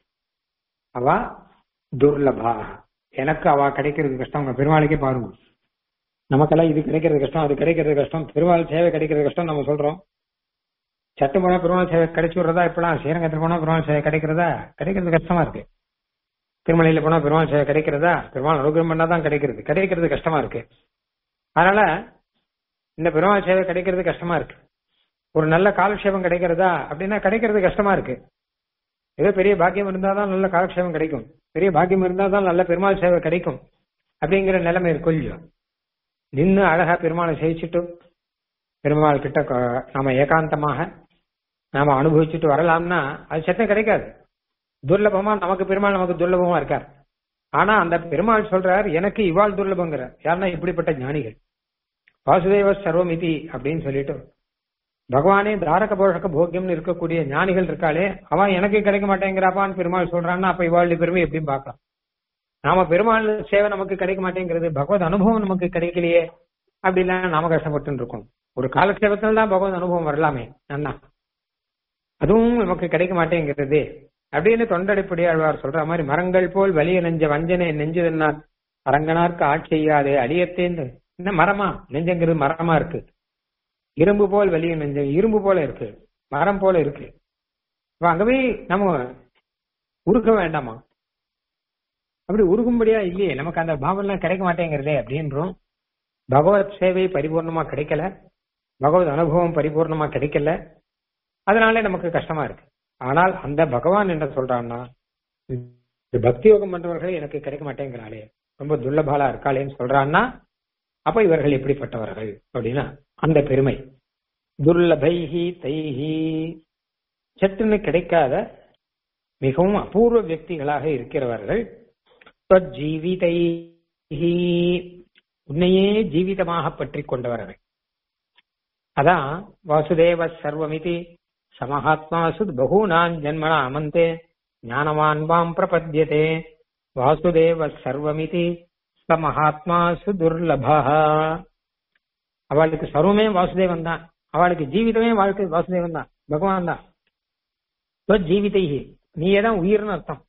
அவ துர்லபா எனக்கு அவ கிடைக்கிறது கஷ்டம் உங்க பெருமாளுக்கே பாருங்க நமக்கெல்லாம் இது கிடைக்கிறது கஷ்டம் அது கிடைக்கிறது கஷ்டம் பெருமாள் சேவை கிடைக்கிறது கஷ்டம் நம்ம சொல்றோம் சட்டு போனா பெருமாள் சேவை கிடைச்சு விடுறதா இப்பெல்லாம் ஸ்ரீரங்கத்தில் போனா பெருமாள் சேவை கிடைக்கிறதா கிடைக்கிறது கஷ்டமா இருக்கு திருமலையில போனா பெருமாள் சேவை கிடைக்கிறதா பெருமாள் அனுகிரகம் பண்ணாதான் கிடைக்கிறது கிடைக்கிறது கஷ்டமா இருக்கு அதனால இந்த பெருமாள் சேவை கிடைக்கிறது கஷ்டமா இருக்கு ஒரு நல்ல காலக்ஷேபம் கிடைக்கிறதா அப்படின்னா கிடைக்கிறது கஷ்டமா இருக்கு ஏதோ பெரிய பாக்கியம் இருந்தாதான் நல்ல காலக்ஷேபம் கிடைக்கும் பெரிய பாக்கியம் இருந்தாதான் நல்ல பெருமாள் சேவை கிடைக்கும் அப்படிங்கிற நிலைமை இருக்கும் இல்லையோ நின்று அழகா பெருமாளை சேவிச்சுட்டு பெருமாள் கிட்ட க- நாம ஏகாந்தமாக நாம அனுபவிச்சுட்டு வரலாம்னா அது சத்தம் கிடைக்காது துர்லபமா நமக்கு பெருமாள் நமக்கு துர்லபமா இருக்கார் ஆனா அந்த பெருமாள் சொல்றார் எனக்கு இவாள் துர்லபங்கிற யாருன்னா இப்படிப்பட்ட ஞானிகள் வாசுதேவ சர்வமிதி அப்படின்னு சொல்லிட்டு பகவானே தாரக போஷக போக்கியம்னு இருக்கக்கூடிய ஞானிகள் இருக்காளே அவன் எனக்கு கிடைக்க மாட்டேங்கிறாப்பான்னு பெருமாள் சொல்றான்னா அப்ப இவாளுடைய பெருமை எப்படின்னு பார்க்கலாம் நாம பெருமாள் சேவை நமக்கு கிடைக்க மாட்டேங்கிறது பகவத் அனுபவம் நமக்கு கிடைக்கலையே அப்படிலாம் நாம கஷ்டப்பட்டு இருக்கோம் ஒரு காலக்ஷேபத்தில் தான் பகவத் அனுபவம் வரலாமே அண்ணா அதுவும் நமக்கு கிடைக்க மாட்டேங்கிறது அப்படின்னு தொண்டடிப்படி ஆழ்வார் சொல்ற மாதிரி மரங்கள் போல் வலிய நெஞ்ச வஞ்சனை நெஞ்சதுன்னா அரங்கனார்க்கு ஆட்சி செய்யாது அழியத்தேந்து என்ன மரமா நெஞ்சங்கிறது மரமா இருக்கு இரும்பு போல் வலிய நெஞ்சம் இரும்பு போல இருக்கு மரம் போல இருக்கு அப்ப அங்கவே நம்ம உருக்க வேண்டாமா அப்படி உருகும்படியா இல்லையே நமக்கு அந்த பாவம் எல்லாம் கிடைக்க மாட்டேங்கிறதே அப்படின்றோம் பகவத் சேவை பரிபூர்ணமா கிடைக்கல பகவத் அனுபவம் பரிபூர்ணமா கிடைக்கல அதனாலே நமக்கு கஷ்டமா இருக்கு ஆனால் அந்த பகவான் என்ன சொல்றான்னா இந்த பக்தி யோகம் பண்றவர்கள் எனக்கு கிடைக்க மாட்டேங்கிறாளே ரொம்ப துர்லபாலா இருக்காளேன்னு சொல்றான்னா அப்ப இவர்கள் எப்படிப்பட்டவர்கள் அப்படின்னா அந்த பெருமை துர்லபைஹி தைஹி சட்டுன்னு கிடைக்காத மிகவும் அபூர்வ வியக்திகளாக இருக்கிறவர்கள் ஜீவிதைஹி உன்னையே ஜீவிதமாக பற்றி கொண்டவர்கள் அதான் வாசுதேவ சர்வமிதி சமஹாத்மாசு பகூனான் ஜன்மனா அமந்தே ஞானவான் வாம் பிரபத்யதே வாசுதேவ சர்வமிதி சமஹாத்மாசு துர்லபா அவளுக்கு சர்வமே வாசுதேவன் தான் அவளுக்கு ஜீவிதமே வாழ்க்கை வாசுதேவன் தான் பகவான் தான் ஜீவிதை நீயே தான் உயிர்னு அர்த்தம்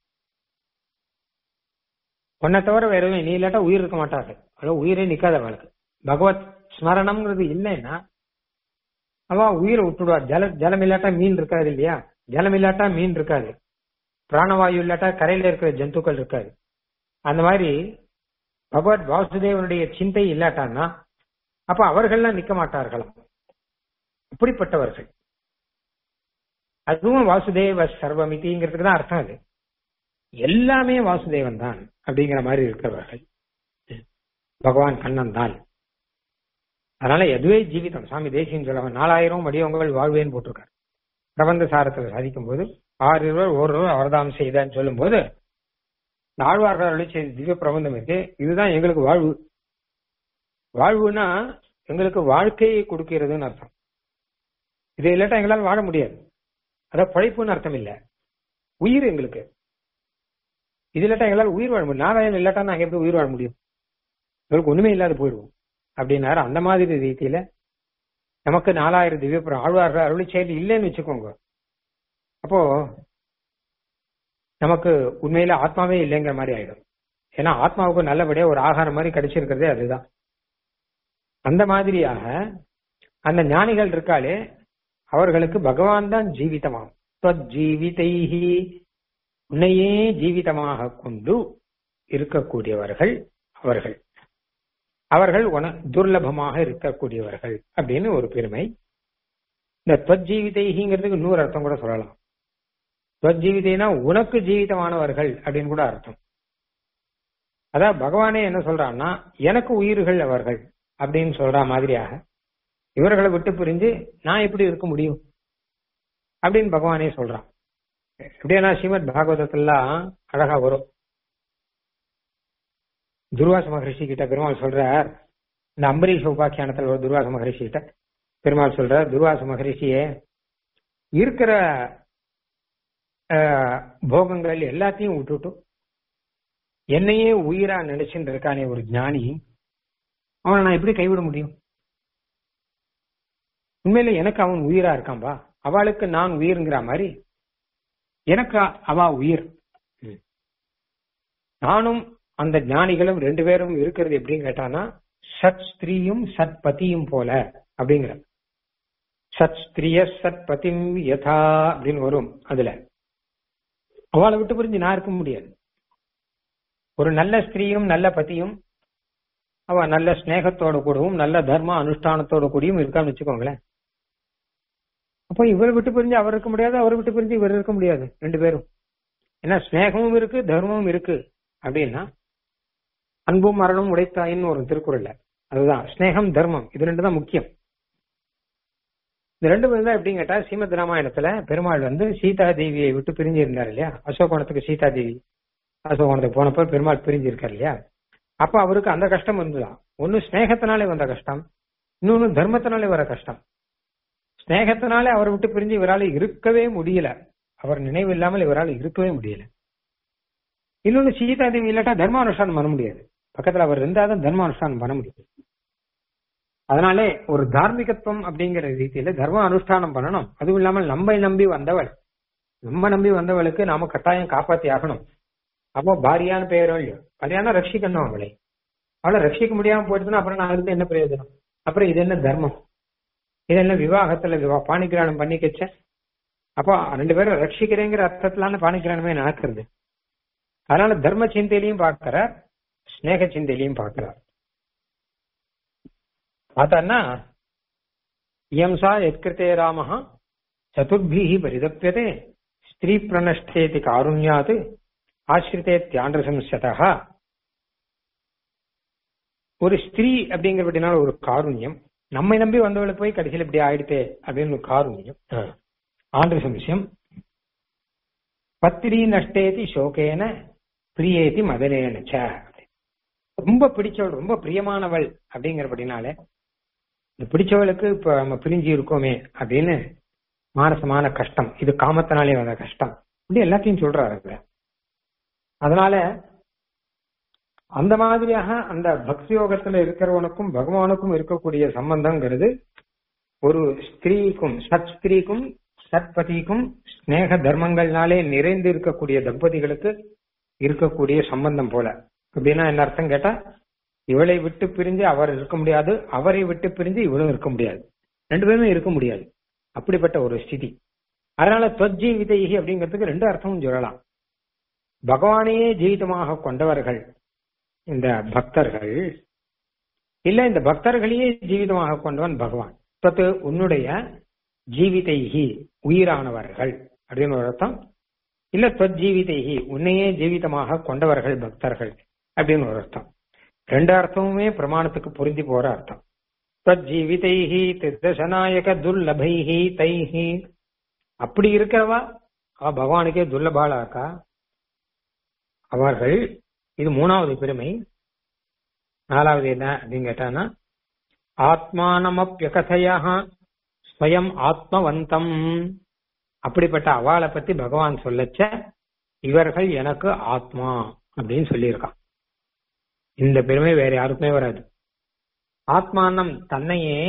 உன்னை தவிர வேற எதுவும் நீ இல்லாட்டா உயிர் இருக்க மாட்டாரு அவ்வளவு உயிரே நிக்காத அவளுக்கு பகவத் ஸ்மரணம்ங்கிறது இல்லைன்னா அவ உயிரை விட்டுடுவா ஜல ஜலம் இல்லாட்டா மீன் இருக்காது இல்லையா ஜலம் இல்லாட்டா மீன் இருக்காது பிராணவாயு இல்லாட்டா கரையில இருக்கிற ஜந்துக்கள் இருக்காது அந்த மாதிரி பகவத் வாசுதேவனுடைய சிந்தை இல்லாட்டான்னா அப்ப அவர்கள்லாம் நிக்க மாட்டார்களாம் அப்படிப்பட்டவர்கள் அதுவும் வாசுதேவ சர்வமிதிங்கிறதுக்கு தான் அர்த்தம் அது எல்லாமே வாசுதேவன் தான் அப்படிங்கிற மாதிரி இருக்கிறவர்கள் பகவான் கண்ணன் தான் அதனால எதுவே ஜீவிதம் சாமி தேசியம் சொல்லுவாங்க நாலாயிரம் வடிவங்கள் வாழ்வேன்னு போட்டிருக்காரு பிரபந்த சாரத்தில் சாதிக்கும் போது ஆறு இருவர் ஒருவர் அவர்தாம் செய்தான்னு சொல்லும் போது ஆழ்வார்கள் செய்த திவ்ய பிரபந்தம் இருக்கு இதுதான் எங்களுக்கு வாழ்வு வாழ்வுனா எங்களுக்கு வாழ்க்கையை கொடுக்கிறதுன்னு அர்த்தம் இது இல்லாட்டா எங்களால் வாழ முடியாது அதான் பழைப்புன்னு அர்த்தம் இல்ல உயிர் எங்களுக்கு இது இல்லாட்டா எங்களால் உயிர் வாழ முடியும் நாராயணன் இல்லாட்டா நாங்க எப்படி உயிர் வாழ முடியும் எங்களுக்கு ஒண்ணுமே இல்லாத போயிடுவோம் அப்படின்னாரு அந்த மாதிரி ரீதியில நமக்கு நாலாயிரம் திவ்ய பிர- ஆழ்வார்கள் அருளி செயல் இல்லைன்னு வச்சுக்கோங்க அப்போ நமக்கு உண்மையில ஆத்மாவே இல்லைங்கிற மாதிரி ஆயிடும் ஏன்னா ஆத்மாவுக்கு நல்லபடியா ஒரு ஆகாரம் மாதிரி கிடைச்சிருக்கிறதே அதுதான் அந்த மாதிரியாக அந்த ஞானிகள் இருக்காளே அவர்களுக்கு பகவான் தான் ஜீவிதமாகும் ஜீவிதைஹி உன்னையே ஜீவிதமாக கொண்டு இருக்கக்கூடியவர்கள் அவர்கள் அவர்கள் உன துர்லபமாக இருக்கக்கூடியவர்கள் அப்படின்னு ஒரு பெருமை இந்த துவஜீவிதைங்கிறதுக்கு இன்னொரு அர்த்தம் கூட சொல்லலாம் துவஜீவிதைனா உனக்கு ஜீவிதமானவர்கள் அப்படின்னு கூட அர்த்தம் அதான் பகவானே என்ன சொல்றான்னா எனக்கு உயிர்கள் அவர்கள் அப்படின்னு சொல்ற மாதிரியாக இவர்களை விட்டு பிரிஞ்சு நான் எப்படி இருக்க முடியும் அப்படின்னு பகவானே சொல்றான் எப்படின்னா ஸ்ரீமத் பாகவதத்தெல்லாம் அழகா வரும் துர்வாச மகரிஷி கிட்ட பெருமாள் சொல்றார் இந்த அம்பரீஷ உபாக்கியானத்தில் ஒரு துர்வாச மகரிஷி கிட்ட பெருமாள் சொல்றார் துர்வாச மகரிஷியே இருக்கிற ஆஹ், போகங்கள் எல்லாத்தையும் விட்டுட்டு என்னையே உயிரா நினைச்சுட்டு இருக்கானே ஒரு ஞானி அவனை நான் எப்படி கைவிட முடியும் உண்மையில எனக்கு அவன் உயிரா இருக்கான்பா அவளுக்கு நான் உயிர்ங்கிற மாதிரி எனக்கு அவ உயிர் நானும் அந்த ஞானிகளும் ரெண்டு பேரும் இருக்கிறது எப்படின்னு கேட்டானா சத் ஸ்திரீயும் சத் பதியும் போல அப்படிங்கிற சத் ஸ்திரிய சத் பதிம் யதா அப்படின்னு வரும் அதுல அவளை விட்டு புரிஞ்சு நான் இருக்க முடியாது ஒரு நல்ல ஸ்திரீயும் நல்ல பதியும் அவ நல்ல ஸ்நேகத்தோட கூடவும் நல்ல தர்ம அனுஷ்டானத்தோட கூடயும் இருக்கான்னு வச்சுக்கோங்களேன் அப்போ இவர் விட்டு பிரிஞ்சு அவர் இருக்க முடியாது அவர் விட்டு பிரிஞ்சு இவர் இருக்க முடியாது ரெண்டு பேரும் ஏன்னா ஸ்நேகமும் இருக்கு தர்மமும் இருக்கு அப்படின்னா அன்பும் மரணம் உடைத்தாயின்னு ஒரு திருக்குறள்ல அதுதான் ஸ்நேகம் தர்மம் இது ரெண்டு தான் முக்கியம் இந்த ரெண்டு பேரும் தான் எப்படின்னு கேட்டா ஸ்ரீமத் ராமாயணத்துல பெருமாள் வந்து சீதா தேவியை விட்டு பிரிஞ்சு இருந்தார் இல்லையா அசோகோணத்துக்கு சீதா தேவி அசோகோணத்துக்கு போனப்போ பெருமாள் பிரிஞ்சு இருக்கார் இல்லையா அப்ப அவருக்கு அந்த கஷ்டம் வந்துதான் ஒன்னு ஸ்நேகத்தினாலே வந்த கஷ்டம் இன்னொன்னு தர்மத்தினாலே வர கஷ்டம் ஸ்நேகத்தினாலே அவர் விட்டு பிரிஞ்சு இவரால் இருக்கவே முடியல அவர் நினைவு இல்லாமல் இவரால் இருக்கவே முடியல இன்னொன்னு சீதா தேவி இல்லாட்டா தர்மானுஷ்டானம் பண்ண முடியாது பக்கத்துல அவர் இருந்தாதான் தர்மானுஷ்டானம் பண்ண முடியும் அதனாலே ஒரு தார்மீகத்துவம் அப்படிங்கிற ரீதியில தர்ம அனுஷ்டானம் பண்ணணும் அதுவும் இல்லாமல் நம்மை நம்பி வந்தவள் நம்ம நம்பி வந்தவளுக்கு நாம கட்டாயம் காப்பாத்தி ஆகணும் அப்போ பாரியான பெயரோ இல்லையோ பாரியான ரட்சிக்கணும் அவளை அவளை ரட்சிக்க முடியாம போயிடுச்சுன்னா அப்புறம் நான் இருந்து என்ன பிரயோஜனம் அப்புறம் இது என்ன தர்மம் இதெல்லாம் விவாகத்துல விவா பாணிகிரானம் பண்ணிக்கச்ச அப்போ ரெண்டு பேரும் ரட்சிக்கிறேங்கிற அர்த்தத்திலான பாணிகிரானமே நடக்கிறது அதனால தர்ம சிந்தையிலையும் பார்க்கிறார் ஸ்நேக சிந்தையிலையும் பார்க்கிறார் பார்த்தான்னா இயம்சா எத்கிருத்தே ராமஹா சதுர்பிஹி பரிதப்பியதே ஸ்திரீ பிரணஷ்டேதி காருண்யாத் ஆசிரித்தே தியாண்ட சம்சதா ஒரு ஸ்திரீ அப்படிங்கிறபடினால ஒரு காருண்யம் நம்மை நம்பி வந்தவளுக்கு போய் கடைசியில் இப்படி ஆயிடுத்தே அப்படின்னு ஒரு காருண்யம் ஆண்டு சம்சயம் பத்திரி நஷ்டேதி சோகேன பிரியேதி மதனேனச்ச ரொம்ப பிடிச்சவள் ரொம்ப பிரியமானவள் அப்படிங்கிறபடினாலே இந்த பிடிச்சவளுக்கு இப்ப நம்ம பிரிஞ்சு இருக்கோமே அப்படின்னு மானசமான கஷ்டம் இது காமத்தினாலே வந்த கஷ்டம் இப்படி எல்லாத்தையும் சொல்றாரு அதனால அந்த மாதிரியாக அந்த பக்தி யோகத்துல இருக்கிறவனுக்கும் பகவானுக்கும் இருக்கக்கூடிய சம்பந்தங்கிறது ஒரு ஸ்திரீக்கும் சத் ஸ்திரீக்கும் சத்பதிக்கும் ஸ்நேக தர்மங்கள்னாலே நிறைந்து இருக்கக்கூடிய தம்பதிகளுக்கு இருக்கக்கூடிய சம்பந்தம் போல அப்படின்னா என்ன அர்த்தம் கேட்டா இவளை விட்டு பிரிஞ்சு அவர் இருக்க முடியாது அவரை விட்டு பிரிஞ்சு இவளும் இருக்க முடியாது ரெண்டு பேருமே இருக்க முடியாது அப்படிப்பட்ட ஒரு ஸ்திதி அதனால தொஜ்ஜி விதைகி அப்படிங்கிறதுக்கு ரெண்டு அர்த்தமும் சொல்லலாம் பகவானையே ஜீவிதமாக கொண்டவர்கள் இந்த பக்தர்கள் இல்ல இந்த பக்தர்களையே ஜீவிதமாக கொண்டவன் பகவான் பத்து உன்னுடைய ஜீவிதைகி உயிரானவர்கள் அப்படின்னு ஒரு அர்த்தம் இல்ல தொஜீவிதைகி உன்னையே ஜீவிதமாக கொண்டவர்கள் பக்தர்கள் அப்படின்னு ஒரு அர்த்தம் ரெண்டு அர்த்தமுமே பிரமாணத்துக்கு பொருந்தி போற அர்த்தம் தொஜீவிதைஹி திருதசநாயக துர்லபைஹி தைஹி அப்படி இருக்கிறவா அவ பகவானுக்கே துர்லபாளா இருக்கா அவர்கள் இது மூணாவது பெருமை நாலாவது என்ன அப்படின்னு கேட்டானா ஆத்மானமப்பியகதையா ஸ்வயம் ஆத்மவந்தம் அப்படிப்பட்ட அவளை பத்தி பகவான் சொல்லச்ச இவர்கள் எனக்கு ஆத்மா அப்படின்னு சொல்லியிருக்கான் இந்த பெருமை வேற யாருக்குமே வராது ஆத்மானம் தன்னையே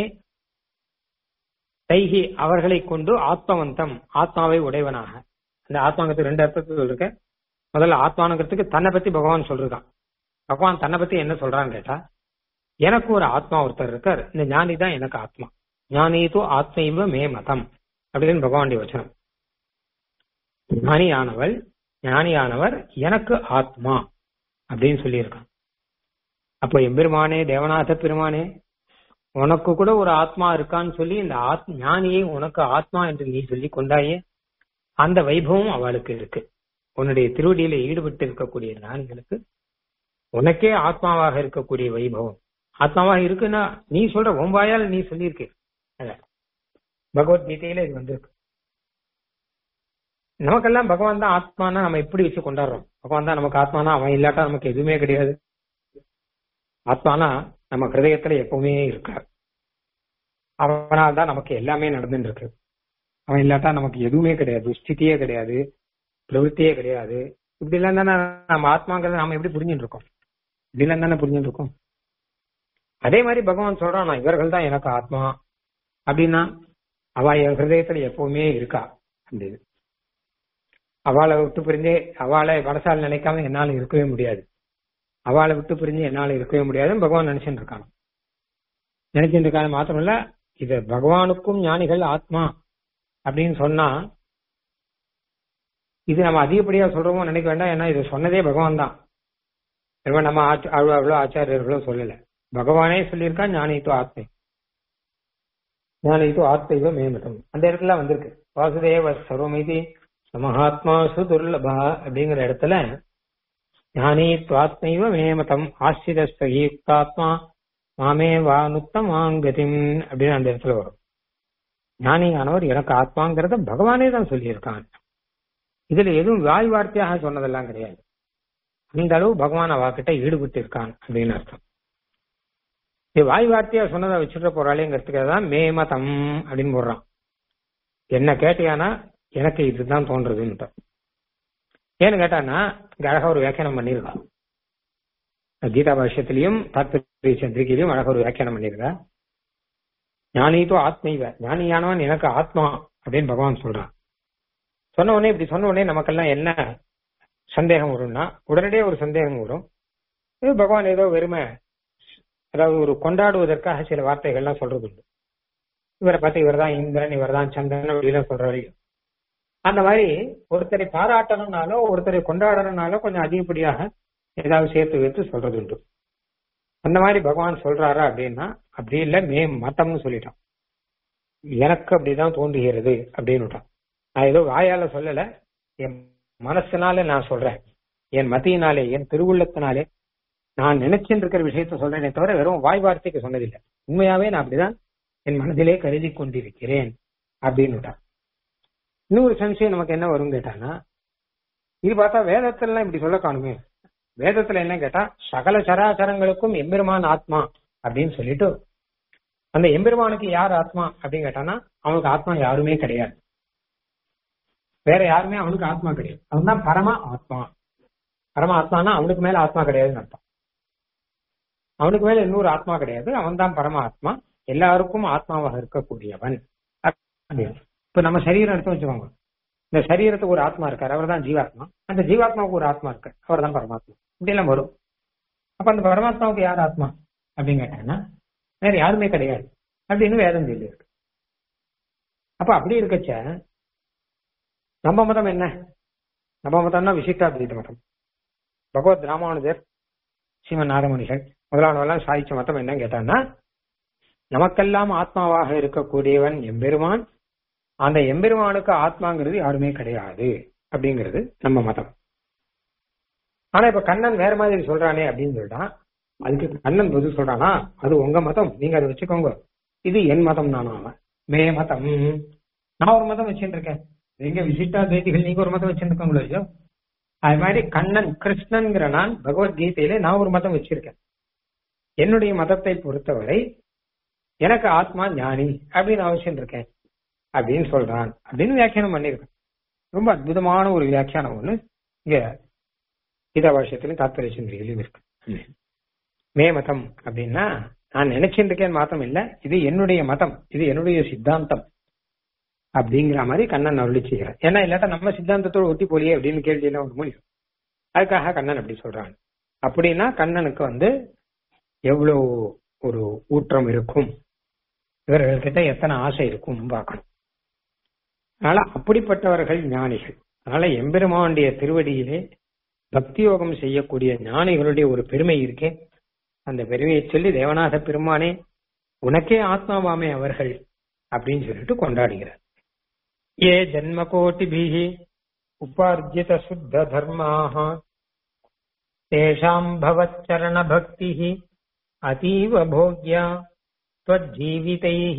தைகி அவர்களை கொண்டு ஆத்மவந்தம் ஆத்மாவை உடையவனாக அந்த ஆத்மாங்கிறது ரெண்டு அர்த்தத்தை சொல்லிருக்க முதல்ல ஆத்மானுங்கிறதுக்கு தன்னை பத்தி பகவான் சொல்றான் பகவான் தன்னை பத்தி என்ன சொல்றான்னு கேட்டா எனக்கு ஒரு ஆத்மா ஒருத்தர் இருக்கார் இந்த ஞானி தான் எனக்கு ஆத்மா ஞானி தூ ஆத்மைவ மே மதம் அப்படின்னு பகவானுடைய வச்சனம் ஞானியானவள் ஞானியானவர் எனக்கு ஆத்மா அப்படின்னு சொல்லியிருக்கான் அப்போ எம்பெருமானே தேவநாத பெருமானே உனக்கு கூட ஒரு ஆத்மா இருக்கான்னு சொல்லி இந்த ஆத் ஞானியை உனக்கு ஆத்மா என்று நீ சொல்லி கொண்டாயே அந்த வைபவம் அவளுக்கு இருக்கு உன்னுடைய திருவடியில ஈடுபட்டு இருக்கக்கூடிய ஞானிகளுக்கு உனக்கே ஆத்மாவாக இருக்கக்கூடிய வைபவம் ஆத்மாவாக இருக்குன்னா நீ சொல்ற ஒம்பாயால் நீ சொல்லியிருக்க பகவத்கீதையில இது வந்திருக்கு நமக்கெல்லாம் பகவான் தான் ஆத்மானா நம்ம எப்படி வச்சு கொண்டாடுறோம் பகவான் தான் நமக்கு ஆத்மானா அவன் இல்லாட்டா நமக்கு எதுவுமே கிடையாது ஆத்மானா நம்ம ஹிருதயத்துல எப்பவுமே இருக்கார் அவனால் தான் நமக்கு எல்லாமே நடந்துட்டு இருக்கு அவன் இல்லாட்டா நமக்கு எதுவுமே கிடையாது ஸ்திதியே கிடையாது பிரவೃத்தியே கிடையாது இப்படி எல்லாம் தானே நம்ம ஆத்மாங்கிறத நாம எப்படி புரிஞ்சுட்டு இருக்கோம் இப்படி எல்லாம் தானே புரிஞ்சுட்டு இருக்கோம் அதே மாதிரி பகவான் சொல்றான் நான் இவர்கள் தான் எனக்கு ஆத்மா அப்படின்னா அவ என் ஹிருதயத்துல எப்பவுமே இருக்கா அப்படின்னு அவளை விட்டு பிரிஞ்சு அவளை மனசால் நினைக்காம என்னால இருக்கவே முடியாது அவளை விட்டு பிரிஞ்சு என்னால இருக்கவே முடியாதுன்னு பகவான் நினைச்சுட்டு இருக்கான் நினைச்சுட்டு இருக்காங்க மாத்திரமல்ல இது பகவானுக்கும் ஞானிகள் ஆத்மா அப்படின்னு சொன்னா இது நம்ம அதிகப்படியா சொல்றோமோ நினைக்க வேண்டாம் ஏன்னா இது சொன்னதே பகவான் தான் ரொம்ப நம்ம ஆச்ச- அவ்வளவு அவ்வளவு ஆச்சாரியர்களும் சொல்லல பகவானே சொல்லியிருக்கான் ஞானித்து ஆத்மை ஞானித்து ஆத்மைவ மேமதம் அந்த இடத்துல வந்திருக்கு வாசுதேவ சர்வமிதி சமஹாத்மாசு துர்லபா அப்படிங்கிற இடத்துல ஞானி துவாத்மைவ மேமதம் ஆசிரஸ்தீப்தாத்மா மாமே வானுத்தமாங்கதிம் அப்படின்னு அந்த இடத்துல வரும் ஞானியானவர் எனக்கு ஆத்மாங்கிறத பகவானே தான் சொல்லியிருக்கான் இதுல எதுவும் வாய் வார்த்தையாக சொன்னதெல்லாம் கிடையாது அந்த அளவு பகவான் அவகிட்ட ஈடுபட்டு இருக்கான் அப்படின்னு அர்த்தம் இது வாய் வார்த்தையா சொன்னதை வச்சுட்டு போறாளேங்கிறதுக்காக தான் மேமதம் அப்படின்னு போடுறான் என்ன கேட்டியானா எனக்கு இதுதான் தோன்றதுன்னு ஏன்னு கேட்டானா இங்க அழகா ஒரு வியாக்கியானம் பண்ணியிருக்கான் கீதா பாஷ்யத்திலையும் தாத்பரிய சந்திரிகையிலையும் அழகா ஒரு வியாக்கியானம் பண்ணியிருக்கா ஞானித்தோ ஆத்மைவ ஞானியானவன் எனக்கு ஆத்மா அப்படின்னு பகவான் சொல்றான் சொன்ன உடனே இப்படி சொன்ன உடனே நமக்கெல்லாம் என்ன சந்தேகம் வரும்னா உடனடியே ஒரு சந்தேகம் வரும் இது பகவான் ஏதோ வெறுமை அதாவது ஒரு கொண்டாடுவதற்காக சில வார்த்தைகள்லாம் சொல்றது உண்டு இவரை பார்த்து இவர் தான் இந்திரன் இவர் தான் சந்திரன் அப்படிலாம் சொல்ற வரைக்கும் அந்த மாதிரி ஒருத்தரை பாராட்டணும்னாலோ ஒருத்தரை கொண்டாடணும்னாலோ கொஞ்சம் அதிகப்படியாக ஏதாவது சேர்த்து வைத்து சொல்றது உண்டு அந்த மாதிரி பகவான் சொல்றாரா அப்படின்னா அப்படி இல்ல மே மத்தம்னு சொல்லிட்டான் எனக்கு அப்படிதான் தோன்றுகிறது அப்படின்னு விட்டான் நான் ஏதோ வாயால சொல்லல என் மனசுனால நான் சொல்றேன் என் மத்தியினாலே என் திருவுள்ளத்தினாலே நான் நினைச்சுட்டு இருக்கிற விஷயத்த சொல்றேனே தவிர வெறும் வாய் வார்த்தைக்கு சொன்னதில்லை உண்மையாவே நான் அப்படிதான் என் மனதிலே கருதி கொண்டிருக்கிறேன் அப்படின்னு விட்டான் இன்னொரு சம்சயம் நமக்கு என்ன வரும் கேட்டானா இது பார்த்தா வேதத்துல இப்படி சொல்ல காணுமே வேதத்துல என்ன கேட்டா சகல சராசரங்களுக்கும் எம்பெருமான் ஆத்மா அப்படின்னு சொல்லிட்டு அந்த எம்பெருமானுக்கு யார் ஆத்மா அப்படின்னு கேட்டானா அவனுக்கு ஆத்மா யாருமே கிடையாது வேற யாருமே அவனுக்கு ஆத்மா கிடையாது அவன் தான் பரம ஆத்மா பரம ஆத்மானா அவனுக்கு மேல ஆத்மா கிடையாதுன்னு அர்த்தம் அவனுக்கு மேல இன்னொரு ஆத்மா கிடையாது அவன் தான் பரம ஆத்மா எல்லாருக்கும் ஆத்மாவாக இருக்கக்கூடியவன் அப்படின்னு இப்ப நம்ம சரீரம் எடுத்து வச்சுக்கோங்க இந்த சரீரத்துக்கு ஒரு ஆத்மா இருக்காரு அவர் தான் ஜீவாத்மா அந்த ஜீவாத்மாவுக்கு ஒரு ஆத்மா இருக்கு அவர் தான் பரமாத்மா இப்படி எல்லாம் வரும் அப்ப அந்த பரமாத்மாவுக்கு யார் ஆத்மா அப்படின்னு கேட்டாங்கன்னா வேற யாருமே கிடையாது அப்படின்னு வேதம் சொல்லி இருக்கு அப்ப அப்படி இருக்கச்ச நம்ம மதம் என்ன நம்ம மதம்னா விசிஷ்டாத்வைத மதம் பகவத் ராமானுஜர் ஸ்ரீமன் நாதமுனிகள் முதலானவெல்லாம் சாதிச்ச மதம் என்னன்னு கேட்டான்னா நமக்கெல்லாம் ஆத்மாவாக இருக்கக்கூடியவன் எம்பெருமான் அந்த எம்பெருமானுக்கு ஆத்மாங்கிறது யாருமே கிடையாது அப்படிங்கிறது நம்ம மதம் ஆனா இப்ப கண்ணன் வேற மாதிரி சொல்றானே அப்படின்னு சொல்லிட்டான் அதுக்கு கண்ணன் பதில் சொல்றானா அது உங்க மதம் நீங்க அதை வச்சுக்கோங்க இது என் மதம் நானும் அவன் மே மதம் நான் ஒரு மதம் வச்சுட்டு இருக்கேன் எங்க விசிட்டா தேதிகள் நீங்க ஒரு மதம் வச்சிருக்கோங்களோ இல்லையோ அது மாதிரி கண்ணன் கிருஷ்ணன்கிற நான் பகவத்கீதையில நான் ஒரு மதம் வச்சிருக்கேன் என்னுடைய மதத்தை பொறுத்தவரை எனக்கு ஆத்மா ஞானி அப்படின்னு அவசியம் இருக்கேன் அப்படின்னு சொல்றான் அப்படின்னு வியாக்கியானம் பண்ணியிருக்கேன் ரொம்ப அற்புதமான ஒரு வியாக்கியானம் ஒண்ணு இங்க கீதா பாஷ்யத்திலும் தாத்பரிய சிந்திரியிலும் இருக்கு மே மதம் அப்படின்னா நான் நினைச்சுட்டு இருக்கேன் மாத்தம் இல்ல இது என்னுடைய மதம் இது என்னுடைய சித்தாந்தம் அப்படிங்கிற மாதிரி கண்ணன் அருளி செய்கிறார் ஏன்னா இல்லாட்டா நம்ம சித்தாந்தத்தோட ஒட்டி போலியே அப்படின்னு கேள்வி எல்லாம் ஒரு முடியும் அதுக்காக கண்ணன் அப்படி சொல்றான் அப்படின்னா கண்ணனுக்கு வந்து எவ்வளவு ஒரு ஊற்றம் இருக்கும் இவர்கள்கிட்ட எத்தனை ஆசை இருக்கும் பார்க்கணும் அதனால அப்படிப்பட்டவர்கள் ஞானிகள் அதனால எம்பெருமானுடைய திருவடியிலே பக்தி யோகம் செய்யக்கூடிய ஞானிகளுடைய ஒரு பெருமை இருக்கே அந்த பெருமையை சொல்லி தேவநாத பெருமானே உனக்கே ஆத்மாவாமே அவர்கள் அப்படின்னு சொல்லிட்டு கொண்டாடுகிறார் ஏ ஜன்ம கோட்டிபிஹி உபார்ஜித சுத்த தர்மாக தேஷாம் பவச்சரண பக்தி அதீவ போக்யா त्वज्जीवितैः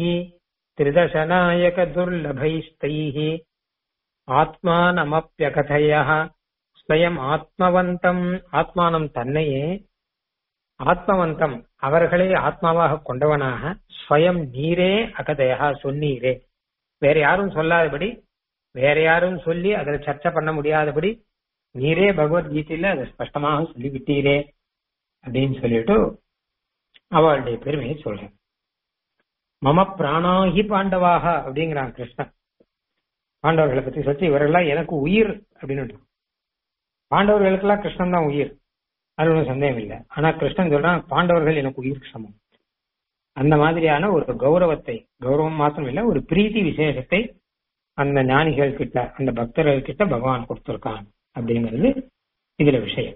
त्रिदशनायकदुर्लभैस्तैः ஆத்மானமப்பியகதையः ஸ்வயம் ஆத்மவந்தம் ஆத்மானம் தன்னையே ஆத்மவந்தம் அவர்களை ஆத்மாவாக கொண்டவனாக ஸ்வயம் நீரே அகதையா சொன்னீரே வேற யாரும் சொல்லாதபடி வேற யாரும் சொல்லி அதுல சர்ச்சை பண்ண முடியாதபடி நீரே பகவத்கீதையில அதை ஸ்பஷ்டமாக சொல்லிவிட்டீரே அப்படின்னு சொல்லிட்டு அவளுடைய பெருமையை சொல்றேன் மம பிராணாகி பாண்டவாக அப்படிங்கிறான் கிருஷ்ணன் பாண்டவர்களை பத்தி சொல்லி இவரெல்லாம் எனக்கு உயிர் அப்படின்னு பாண்டவர்களுக்கெல்லாம் கிருஷ்ணன் தான் உயிர் அது ஒன்றும் சந்தேகம் இல்லை ஆனா கிருஷ்ணன் சொல்றான் பாண்டவர்கள் எனக்கு உயிர் சமம் அந்த மாதிரியான ஒரு கௌரவத்தை கௌரவம் மாத்திரம் இல்ல ஒரு பிரீத்தி விசேஷத்தை அந்த ஞானிகள் கிட்ட அந்த பக்தர்கள் கிட்ட பகவான் கொடுத்திருக்கான் அப்படிங்கிறது இதுல விஷயம்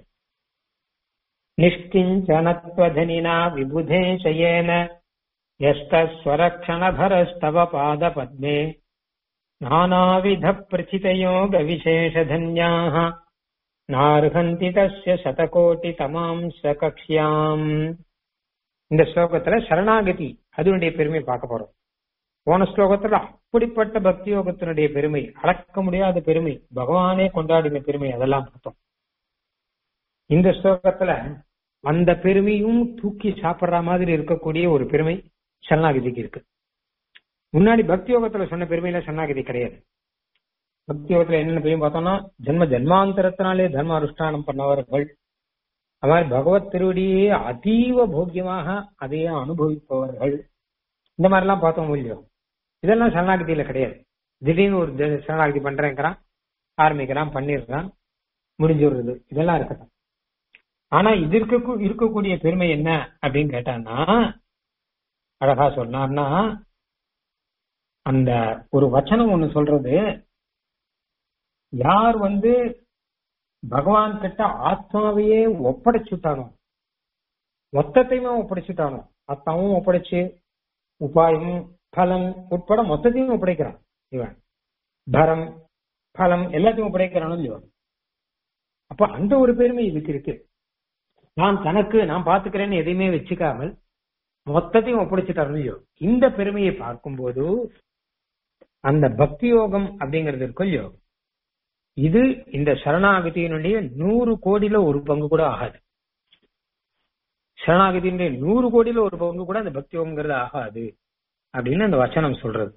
நிஷ்கிஞ்சனத்வதனினா விபுதே சயேன यस्तस्वरक्षणभरस्तव पादपद्मे नानाविधप्रचितयोगविशेषधन्याः नार्हन्ति तस्य शतकोटितमां सकक्ष्याम् இந்த ஸ்லோகத்துல சரணாகதி அதனுடைய பெருமை பார்க்க போறோம் போன ஸ்லோகத்துல அப்படிப்பட்ட பக்தி யோகத்தினுடைய பெருமை அளக்க முடியாத பெருமை பகவானே கொண்டாடின பெருமை அதெல்லாம் பார்த்தோம் இந்த ஸ்லோகத்துல அந்த பெருமையும் தூக்கி சாப்பிடுற மாதிரி இருக்கக்கூடிய ஒரு பெருமை சரணாகதிக்கு இருக்கு முன்னாடி பக்தி யோகத்துல சொன்ன பெருமையில சரணாகதி கிடையாது பக்தி யோகத்துல என்னென்ன பெருமை பார்த்தோம்னா ஜென்ம ஜென்மாந்தரத்தினாலே தர்ம அனுஷ்டானம் பண்ணவர்கள் அது மாதிரி பகவத் திருவடியே அதீவ போக்கியமாக அதையே அனுபவிப்பவர்கள் இந்த மாதிரி எல்லாம் பார்த்தோம் இல்லையோ இதெல்லாம் சரணாகதியில கிடையாது திடீர்னு ஒரு ஜ- சரணாகதி பண்றேங்கிறான் ஆரம்பிக்கிறான் பண்ணிடுறான் முடிஞ்சு விடுறது இதெல்லாம் இருக்கட்டும் ஆனா இது இருக்க இருக்கக்கூடிய பெருமை என்ன அப்படின்னு கேட்டான்னா அழகா சொன்னார்னா அந்த ஒரு வச்சனம் ஒண்ணு சொல்றது யார் வந்து பகவான் கிட்ட ஆத்மாவையே ஒப்படைச்சுட்டானோ மொத்தத்தையுமே ஒப்படைச்சுட்டானோ ஆத்மாவும் ஒப்படைச்சு உபாயம் பலன் உட்பட மொத்தத்தையும் ஒப்படைக்கிறான் இவன் பரம் பலம் எல்லாத்தையும் ஒப்படைக்கிறானோ இல்லையோ அப்ப அந்த ஒரு பெருமை இதுக்கு இருக்கு நான் தனக்கு நான் பாத்துக்கிறேன்னு எதையுமே வச்சுக்காமல் மொத்தத்தையும் ஒப்படைச்சிட்டாரு இல்லையோ இந்த பெருமையை பார்க்கும்போது அந்த பக்தி யோகம் அப்படிங்கிறது இருக்கும் இல்லையோ இது இந்த சரணாகதியினுடைய நூறு கோடியில ஒரு பங்கு கூட ஆகாது சரணாகதியினுடைய நூறு கோடியில ஒரு பங்கு கூட அந்த பக்தி யோகம்ங்கிறது ஆகாது அப்படின்னு அந்த வச்சனம் சொல்றது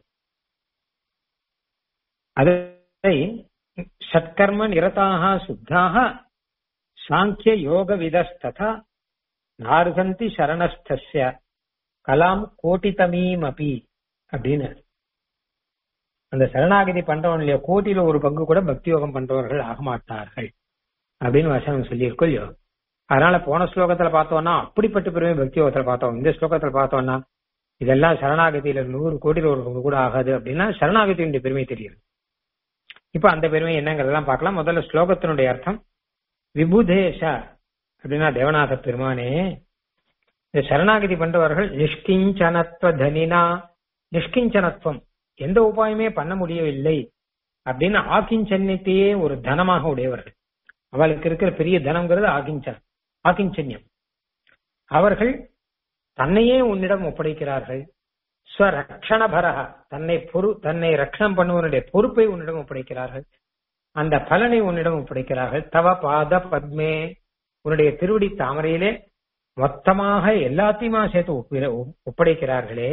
அதை சத்கர்ம நிரதாக சுத்தாக சாங்கிய யோக விதஸ்ததா நார்கந்தி சரணஸ்தஸ்ய கலாம் கோட்டிதமீம் அபி அப்படின்னு அந்த சரணாகதி பண்றவன் இல்லையோ கோட்டியில ஒரு பங்கு கூட பக்தி யோகம் பண்றவர்கள் ஆக மாட்டார்கள் அப்படின்னு வசனம் சொல்லியிருக்கோம் இல்லையோ அதனால போன ஸ்லோகத்துல பார்த்தோம்னா அப்படிப்பட்ட பெருமை பக்தி யோகத்துல பார்த்தோம் இந்த ஸ்லோகத்துல பார்த்தோம்னா இதெல்லாம் சரணாகதியில நூறு கோடியில ஒரு பங்கு கூட ஆகாது அப்படின்னா சரணாகதியினுடைய பெருமை தெரியுது இப்ப அந்த பெருமை என்னங்கிறதெல்லாம் பார்க்கலாம் முதல்ல ஸ்லோகத்தினுடைய அர்த்தம் விபுதேஷ அப்படின்னா தேவநாத பெருமானே இந்த சரணாகதி பண்றவர்கள் நிஷ்கிஞ்சனத்துவ தனினா நிஷ்கிஞ்சனத்துவம் எந்த உபாயமே பண்ண முடியவில்லை அப்படின்னு ஆக்கிஞ்சன்யத்தையே ஒரு தனமாக உடையவர்கள் அவளுக்கு இருக்கிற பெரிய தனம்ங்கிறது ஆகிஞ்சன் ஆக்கிஞ்சன்யம் அவர்கள் தன்னையே உன்னிடம் ஒப்படைக்கிறார்கள் ஸ்வரக்ஷணபரக தன்னை பொறு தன்னை ரட்சணம் பண்ணுவனுடைய பொறுப்பை உன்னிடம் ஒப்படைக்கிறார்கள் அந்த பலனை உன்னிடம் ஒப்படைக்கிறார்கள் தவ பாத பத்மே உன்னுடைய திருவடி தாமரையிலே மொத்தமாக எல்லாத்தையுமா சேர்த்து ஒப்பிட- ஒப்படைக்கிறார்களே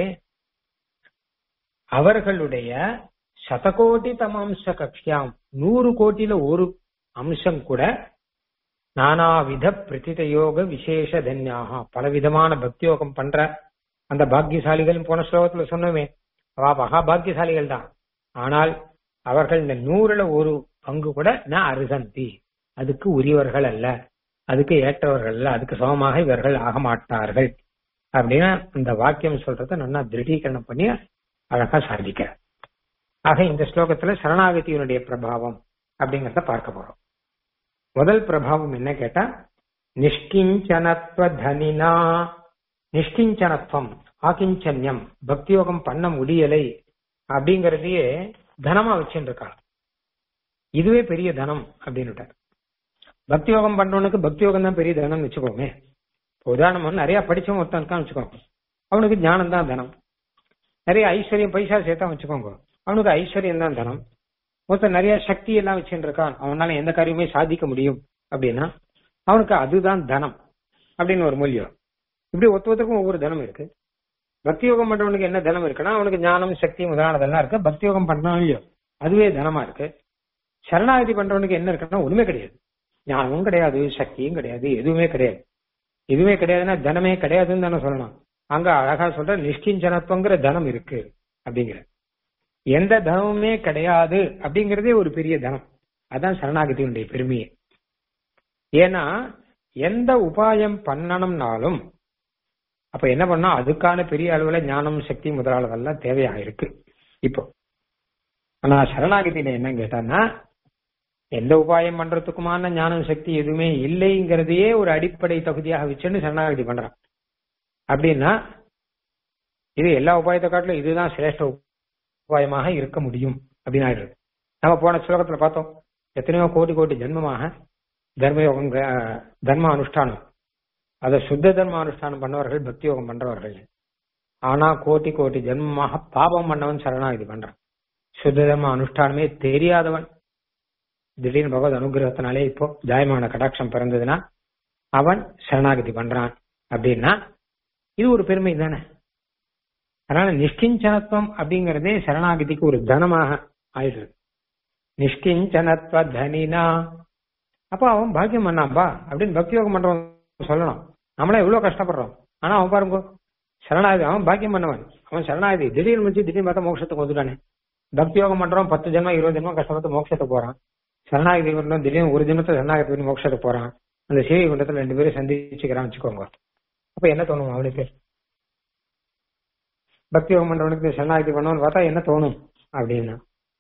அவர்களுடைய சதகோடி தமாம்ச கக்ஷியாம் நூறு கோட்டில ஒரு அம்சம் கூட நானாவித பிரதித யோக விசேஷ தன்யாக பலவிதமான பக்தியோகம் பண்ற அந்த பாக்கியசாலிகள் போன ஸ்லோகத்துல சொன்னோமே அவ மகா பாக்கியசாலிகள் தான் ஆனால் அவர்கள் இந்த நூறுல ஒரு பங்கு கூட ந அருகந்தி அதுக்கு உரியவர்கள் அல்ல அதுக்கு ஏற்றவர்கள் அல்ல அதுக்கு சமமாக இவர்கள் ஆக மாட்டார்கள் அப்படின்னு இந்த வாக்கியம் சொல்றத நல்லா திருடீகரணம் பண்ணி அழகா சாதிக்க ஆக இந்த ஸ்லோகத்துல சரணாகதியினுடைய பிரபாவம் அப்படிங்கறத பார்க்க போறோம் முதல் பிரபாவம் என்ன கேட்டா நிஷ்கிஞ்சனத்வ தனினா நிஷ்கிஞ்சனத்துவம் ஆகிஞ்சன்யம் பக்தியோகம் பண்ண முடியலை அப்படிங்கறதையே தனமா வச்சுட்டு இருக்காங்க இதுவே பெரிய தனம் அப்படின்னுட்டார் பக்தி யோகம் பண்றவனுக்கு பக்தி யோகம் தான் பெரிய தனம்னு வச்சுக்கோமே இப்ப உதாரணம் வந்து நிறைய படிச்சவன் ஒருத்தன் இருக்கான்னு வச்சுக்கோங்க அவனுக்கு ஞானம் தான் தனம் நிறைய ஐஸ்வர்யம் பைசா சேர்த்தா வச்சுக்கோங்க அவனுக்கு ஐஸ்வர்யம் தான் தனம் ஒருத்தன் நிறைய சக்தி எல்லாம் வச்சுட்டு இருக்கான் அவனால எந்த காரியமே சாதிக்க முடியும் அப்படின்னா அவனுக்கு அதுதான் தனம் அப்படின்னு ஒரு மூலியம் இப்படி ஒருத்த ஒருத்தருக்கும் ஒவ்வொரு தனம் இருக்கு பக்தி யோகம் பண்றவனுக்கு என்ன தனம் இருக்குன்னா அவனுக்கு ஞானம் சக்தி முதலானதெல்லாம் இருக்கு பக்தி யோகம் பண்றான் இல்லையோ அதுவே தனமா இருக்கு சரணாகதி பண்றவனுக்கு என்ன இருக்குன்னா ஒண்ணுமே கிடையாது ஞானமும் கிடையாது சக்தியும் கிடையாது எதுவுமே கிடையாது எதுவுமே கிடையாதுன்னா தனமே கிடையாதுன்னு தானே சொல்லணும் அங்க அழகா சொல்ற நிஷ்கிஞ்சனத்துவங்கிற தனம் இருக்கு அப்படிங்கிற எந்த தனமுமே கிடையாது அப்படிங்கறதே ஒரு பெரிய தனம் அதான் சரணாகதியினுடைய பெருமையே ஏன்னா எந்த உபாயம் பண்ணணும்னாலும் அப்ப என்ன பண்ணா அதுக்கான பெரிய அளவுல ஞானம் சக்தி முதலாளதெல்லாம் தேவையாக இருக்கு இப்போ ஆனா சரணாகதியில என்ன கேட்டான்னா எந்த உபாயம் பண்றதுக்குமான ஞானம் சக்தி எதுவுமே இல்லைங்கிறதையே ஒரு அடிப்படை தகுதியாக வச்சுன்னு சரணாகதி பண்றான் அப்படின்னா இது எல்லா உபாயத்தை காட்டிலும் இதுதான் சிரேஷ்ட உபாயமாக இருக்க முடியும் அப்படின்னு ஆயிடுது நம்ம போன ஸ்லோகத்துல பார்த்தோம் எத்தனையோ கோடி கோடி ஜென்மமாக தர்மயோகம் க- தர்ம அனுஷ்டானம் அதை சுத்த தர்ம அனுஷ்டானம் பண்ணவர்கள் பக்தி யோகம் பண்றவர்கள் ஆனா கோடி கோடி ஜென்மமாக பாபம் பண்ணவன் சரணாகதி பண்றான் சுத்த தர்ம அனுஷ்டானமே தெரியாதவன் திடீர்னு பகவத் அனுகிரகத்தினாலே இப்போ ஜாயமான கடாட்சம் பிறந்ததுன்னா அவன் சரணாகதி பண்றான் அப்படின்னா இது ஒரு பெருமை தானே அதனால நிஷ்கிஞ்சனத்துவம் அப்படிங்கறதே சரணாகதிக்கு ஒரு தனமாக ஆயிடுறது நிஷ்கிஞ்சனத்வ தனினா அப்ப அவன் பாக்கியம் பண்ணாம்பா அப்படின்னு பக்தி யோகம் பண்றவன் சொல்லணும் நம்மளே எவ்வளவு கஷ்டப்படுறோம் ஆனா அவன் பாருங்க சரணாகதி அவன் பாக்கியம் பண்ணவன் அவன் சரணாகதி திடீர்னு முடிச்சு திடீர்னு பார்த்தா மோட்சத்துக்கு வந்துட்டானே பக்தி யோகம் பண்றவன் பத்து ஜென்மம் இருபது ஜென்மம் கஷ்டப்பட்டு மோட்சத்துக்கு போறான் சரணாகதி பண்றவன் திடீர்னு ஒரு ஜென்மத்தை சரணாகதி பண்ணி மோட்சத்துக்கு போறான் அந்த சேவை குண்டத்துல ரெண்டு பேரும் சந்திச்சுக்கிறான் வச்சுக்கோங்க அப்ப என்ன தோணும் அவனுக்கு பக்தி யோகம் பண்றவனுக்கு சரணாகதி பண்ணவன் பார்த்தா என்ன தோணும் அப்படின்னா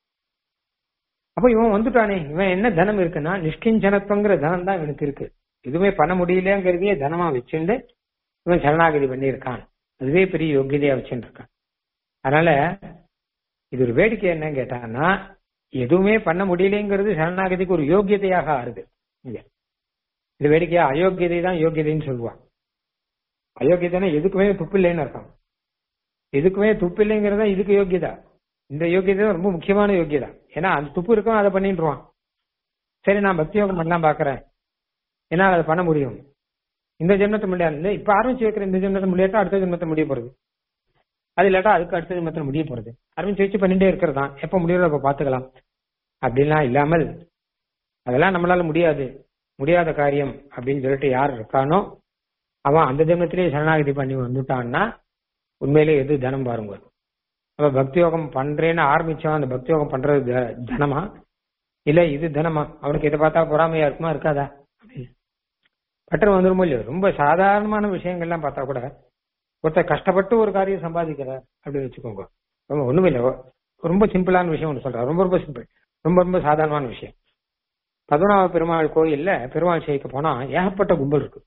அப்ப இவன் வந்துட்டானே இவன் என்ன தனம் இருக்குன்னா நிஷ்கிஞ்சனத்துவங்கிற தனம் தான் இவனுக்கு இருக்கு எதுவுமே பண்ண முடியலங்கிறதையே தனமா வச்சுண்டு இவன் சரணாகதி பண்ணியிருக்கான் அதுவே பெரிய யோகியதையா வச்சுட்டு இருக்கான் அதனால இது ஒரு வேடிக்கை என்ன கேட்டான்னா எதுவுமே பண்ண முடியலங்கிறது சரணாகதிக்கு ஒரு யோகியதையாக ஆறுது இங்க இது வேடிக்கையா அயோக்கியதை தான் யோகியதைன்னு சொல்லுவான் அயோக்கியதைன்னா எதுக்குமே துப்பு இல்லைன்னு அர்த்தம் எதுக்குமே துப்பு இல்லைங்கிறது தான் இதுக்கு யோகியதா இந்த யோகியதை தான் ரொம்ப முக்கியமான யோகியதா ஏன்னா அந்த துப்பு இருக்கும் அதை பண்ணிட்டுருவான் சரி நான் பக்தி யோகம் பண்ணலாம் பாக்குறேன் என்னால் அதை பண்ண முடியும் இந்த ஜென்மத்தை முடியாது இப்ப ஆரம்பிச்சு வைக்கிற இந்த ஜென்மத்தை முடியாட்டா அடுத்த ஜென்மத்தை முடிய போறது அது இல்லாட்டா அதுக்கு அடுத்த ஜென்மத்தில் முடிய போறது ஆரம்பிச்சு வச்சு பண்ணிட்டே இருக்கிறது தான் எப்ப முடியறதோ அப்ப பாத்துக்கலாம் அப்படின்லாம் இல்லாமல் அதெல்லாம் நம்மளால முடியாது முடியாத காரியம் அப்படின்னு சொல்லிட்டு யார் இருக்கானோ அவன் அந்த ஜென்மத்திலேயே சரணாகதி பண்ணி வந்துட்டான்னா உண்மையிலே எது தனம் பாருங்க அப்ப பக்தி யோகம் பண்றேன்னு ஆரம்பிச்சவன் அந்த பக்தி யோகம் பண்றது த- தனமா இல்ல இது தனமா அவனுக்கு இதை பார்த்தா பொறாமையா இருக்குமா இருக்காதா அப்படின்னு. பற்று வந்துருமோ இல்லையோ ரொம்ப சாதாரணமான விஷயங்கள்லாம் பார்த்தா கூட ஒருத்தர் கஷ்டப்பட்டு ஒரு காரியம் சம்பாதிக்கிறார் அப்படின்னு வச்சுக்கோங்க ரொம்ப ஒண்ணுமே இல்லை ரொம்ப சிம்பிளான விஷயம் ஒன்று சொல்றேன் ரொம்ப ரொம்ப சிம்பிள் ரொம்ப ரொம்ப சாதாரணமான விஷயம் பத்மநாப பெருமாள் கோயில்ல பெருமாள் சேவிக்க போனா ஏகப்பட்ட கும்பல் இருக்கு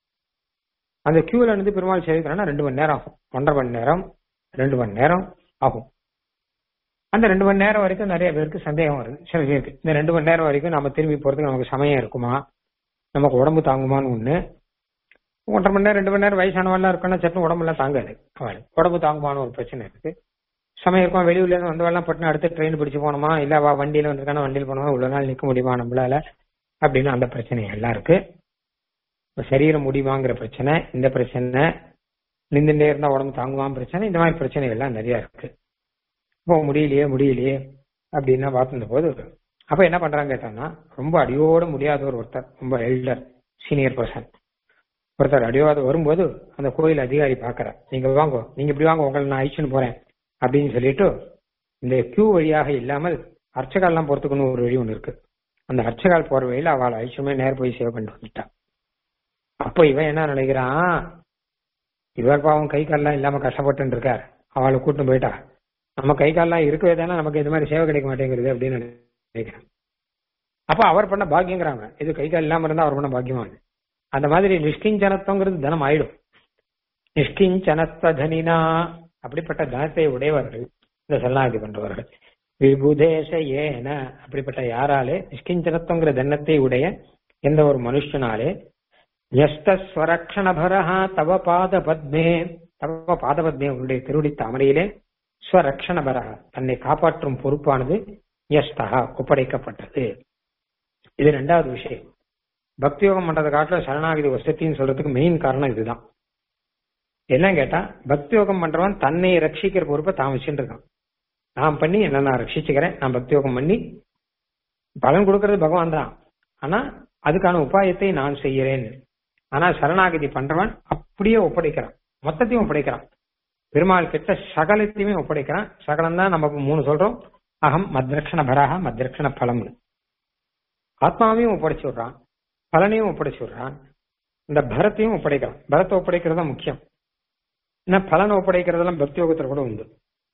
அந்த கியூல இருந்து பெருமாள் சேவிக்கிறோம்னா ரெண்டு மணி நேரம் ஆகும் ஒன்றரை மணி நேரம் ரெண்டு மணி நேரம் ஆகும் அந்த ரெண்டு மணி நேரம் வரைக்கும் நிறைய பேருக்கு சந்தேகம் வருது சில பேருக்கு இந்த ரெண்டு மணி நேரம் வரைக்கும் நம்ம திரும்பி போறதுக்கு நமக்கு சமயம் இருக்குமா நமக்கு உடம்பு தாங்குமான்னு ஒண்ணு ஒன்றரை மணி நேரம் ரெண்டு மணி நேரம் வயசானவெல்லாம் இருக்கணும் சட்டும் உடம்புலாம் தாங்காது அவளுக்கு உடம்பு தாங்குமான்னு ஒரு பிரச்சனை இருக்கு சமயம் இருக்கும் வெளியூர்ல இருந்து வந்தவெல்லாம் பட்டுன்னு அடுத்து ட்ரெயின் பிடிச்சு போனோமா இல்ல வா வண்டியில வந்திருக்கான வண்டியில் போனோமா இவ்வளவு நாள் நிக்க முடியுமா நம்மளால அப்படின்னு அந்த பிரச்சனை எல்லாம் இருக்கு இப்ப சரீரம் முடியுமாங்கிற பிரச்சனை இந்த பிரச்சனை நின்றுட்டே இருந்தா உடம்பு தாங்குவான் பிரச்சனை இந்த மாதிரி பிரச்சனை எல்லாம் நிறைய இருக்கு இப்போ முடியலையே முடியலையே அப்படின்னா பார்த்துருந்த போது அப்ப என்ன பண்றாங்க கேட்டாங்கன்னா ரொம்ப அடியோட முடியாத ஒரு ஒருத்தர் ரொம்ப எல்டர் சீனியர் பர்சன் ஒருத்தர் அடியோட வரும்போது அந்த கோயில் அதிகாரி பாக்குறார் நீங்க வாங்க நீங்க இப்படி வாங்க உங்களை நான் அழிச்சுன்னு போறேன் அப்படின்னு சொல்லிட்டு இந்த கியூ வழியாக இல்லாமல் அர்ச்சகால்லாம் போறதுக்குன்னு ஒரு வழி ஒன்று இருக்கு அந்த அர்ச்சகால் போற வழியில அவளை அழிச்சுமே நேர் போய் சேவ் பண்ணிட்டு வந்துட்டான் அப்போ இவன் என்ன நினைக்கிறான் இவர் பாவம் கை கால்லாம் இல்லாம கஷ்டப்பட்டு இருக்கார் அவளை கூட்டிட்டு போயிட்டா நம்ம கை கால்லாம் இருக்கவே தானே நமக்கு இது மாதிரி சேவை கிடைக்க மாட்டேங்கிறது அப்படின்னு நினைக்கிறேன் அப்ப அவர் பண்ண பாக்கியங்கிறாங்க இது கை கால் இல்லாம இருந்தா அவர் பண்ண பாக்கியமா இருக்கு. அந்த மாதிரி நிஷ்கிஞ்சனத்துவங்கிறது தனம் ஆயிடும் நிஷ்கிஞ்சனத்வ தனினா அப்படிப்பட்ட தனத்தை உடையவர்கள் இந்த சரணாகதி பண்றவர்கள் விபுதேச ஏன அப்படிப்பட்ட யாராலே நிஷ்கிஞ்சனத்துவங்கிற தன்னத்தை உடைய எந்த ஒரு மனுஷனாலே ஸ்வரக்ஷணபரஹா தவ பாத பத்மே தவ பாத பத்மே உன்னுடைய திருவடி தாமரையிலே ஸ்வரக்ஷணபரஹா தன்னை காப்பாற்றும் பொறுப்பானது யஸ்தகா ஒப்படைக்கப்பட்டது இது ரெண்டாவது விஷயம் பக்தி யோகம் பண்றதை காட்டில சரணாகதி வசத்தின்னு சொல்றதுக்கு மெயின் காரணம் இதுதான் என்ன கேட்டா பக்தி யோகம் பண்றவன் தன்னை ரட்சிக்கிற பொறுப்பை தான் வச்சுட்டு இருக்கான் நான் பண்ணி என்ன நான் ரட்சிச்சுக்கிறேன் நான் பக்தி யோகம் பண்ணி பலன் கொடுக்கறது பகவான் தான் ஆனா அதுக்கான உபாயத்தை நான் செய்கிறேன் ஆனா சரணாகதி பண்றவன் அப்படியே ஒப்படைக்கிறான் மொத்தத்தையும் ஒப்படைக்கிறான் பெருமாள் கிட்ட சகலத்தையுமே ஒப்படைக்கிறான் சகலம் தான் நம்ம மூணு சொல்றோம் அகம் மத்ரக்ஷண பராக மத்ரக்ஷண பலம்னு ஆத்மாவையும் ஒப்படைச்சு விடுறான் பலனையும் ஒப்படைச்சு விடுறான் இந்த பரத்தையும் ஒப்படைக்கிறான் பரத்தை ஒப்படைக்கிறது தான் முக்கியம் ஏன்னா பலனை ஒப்படைக்கிறதெல்லாம் பக்தி யோகத்துல கூட உண்டு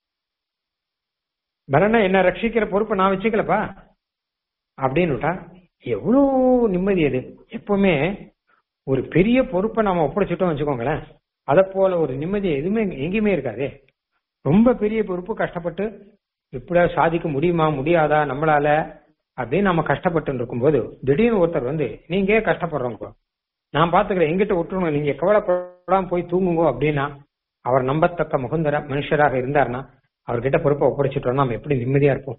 பலனை என்ன ரட்சிக்கிற பொறுப்பை நான் வச்சுக்கலப்பா அப்படின்னு விட்டா எவ்வளவு நிம்மதி அது எப்பவுமே ஒரு பெரிய பொறுப்பை நாம ஒப்படைச்சிட்டோம் வச்சுக்கோங்களேன் அதை போல ஒரு நிம்மதி எதுவுமே எங்கேயுமே இருக்காதே ரொம்ப பெரிய பொறுப்பு கஷ்டப்பட்டு எப்படியா சாதிக்க முடியுமா முடியாதா நம்மளால அப்படின்னு நம்ம கஷ்டப்பட்டு இருக்கும்போது திடீர்னு ஒருத்தர் வந்து நீங்க ஏன் கஷ்டப்படுறோங்க நான் பாத்துக்கிறேன் எங்கிட்ட விட்டுருணும் நீங்க கவலைப்படாம போய் தூங்குங்க அப்படின்னா அவர் நம்பத்தக்க முகுந்தர மனுஷராக இருந்தார்னா அவர்கிட்ட பொறுப்பை ஒப்படைச்சிட்டோம்னா நம்ம எப்படி நிம்மதியா இருப்போம்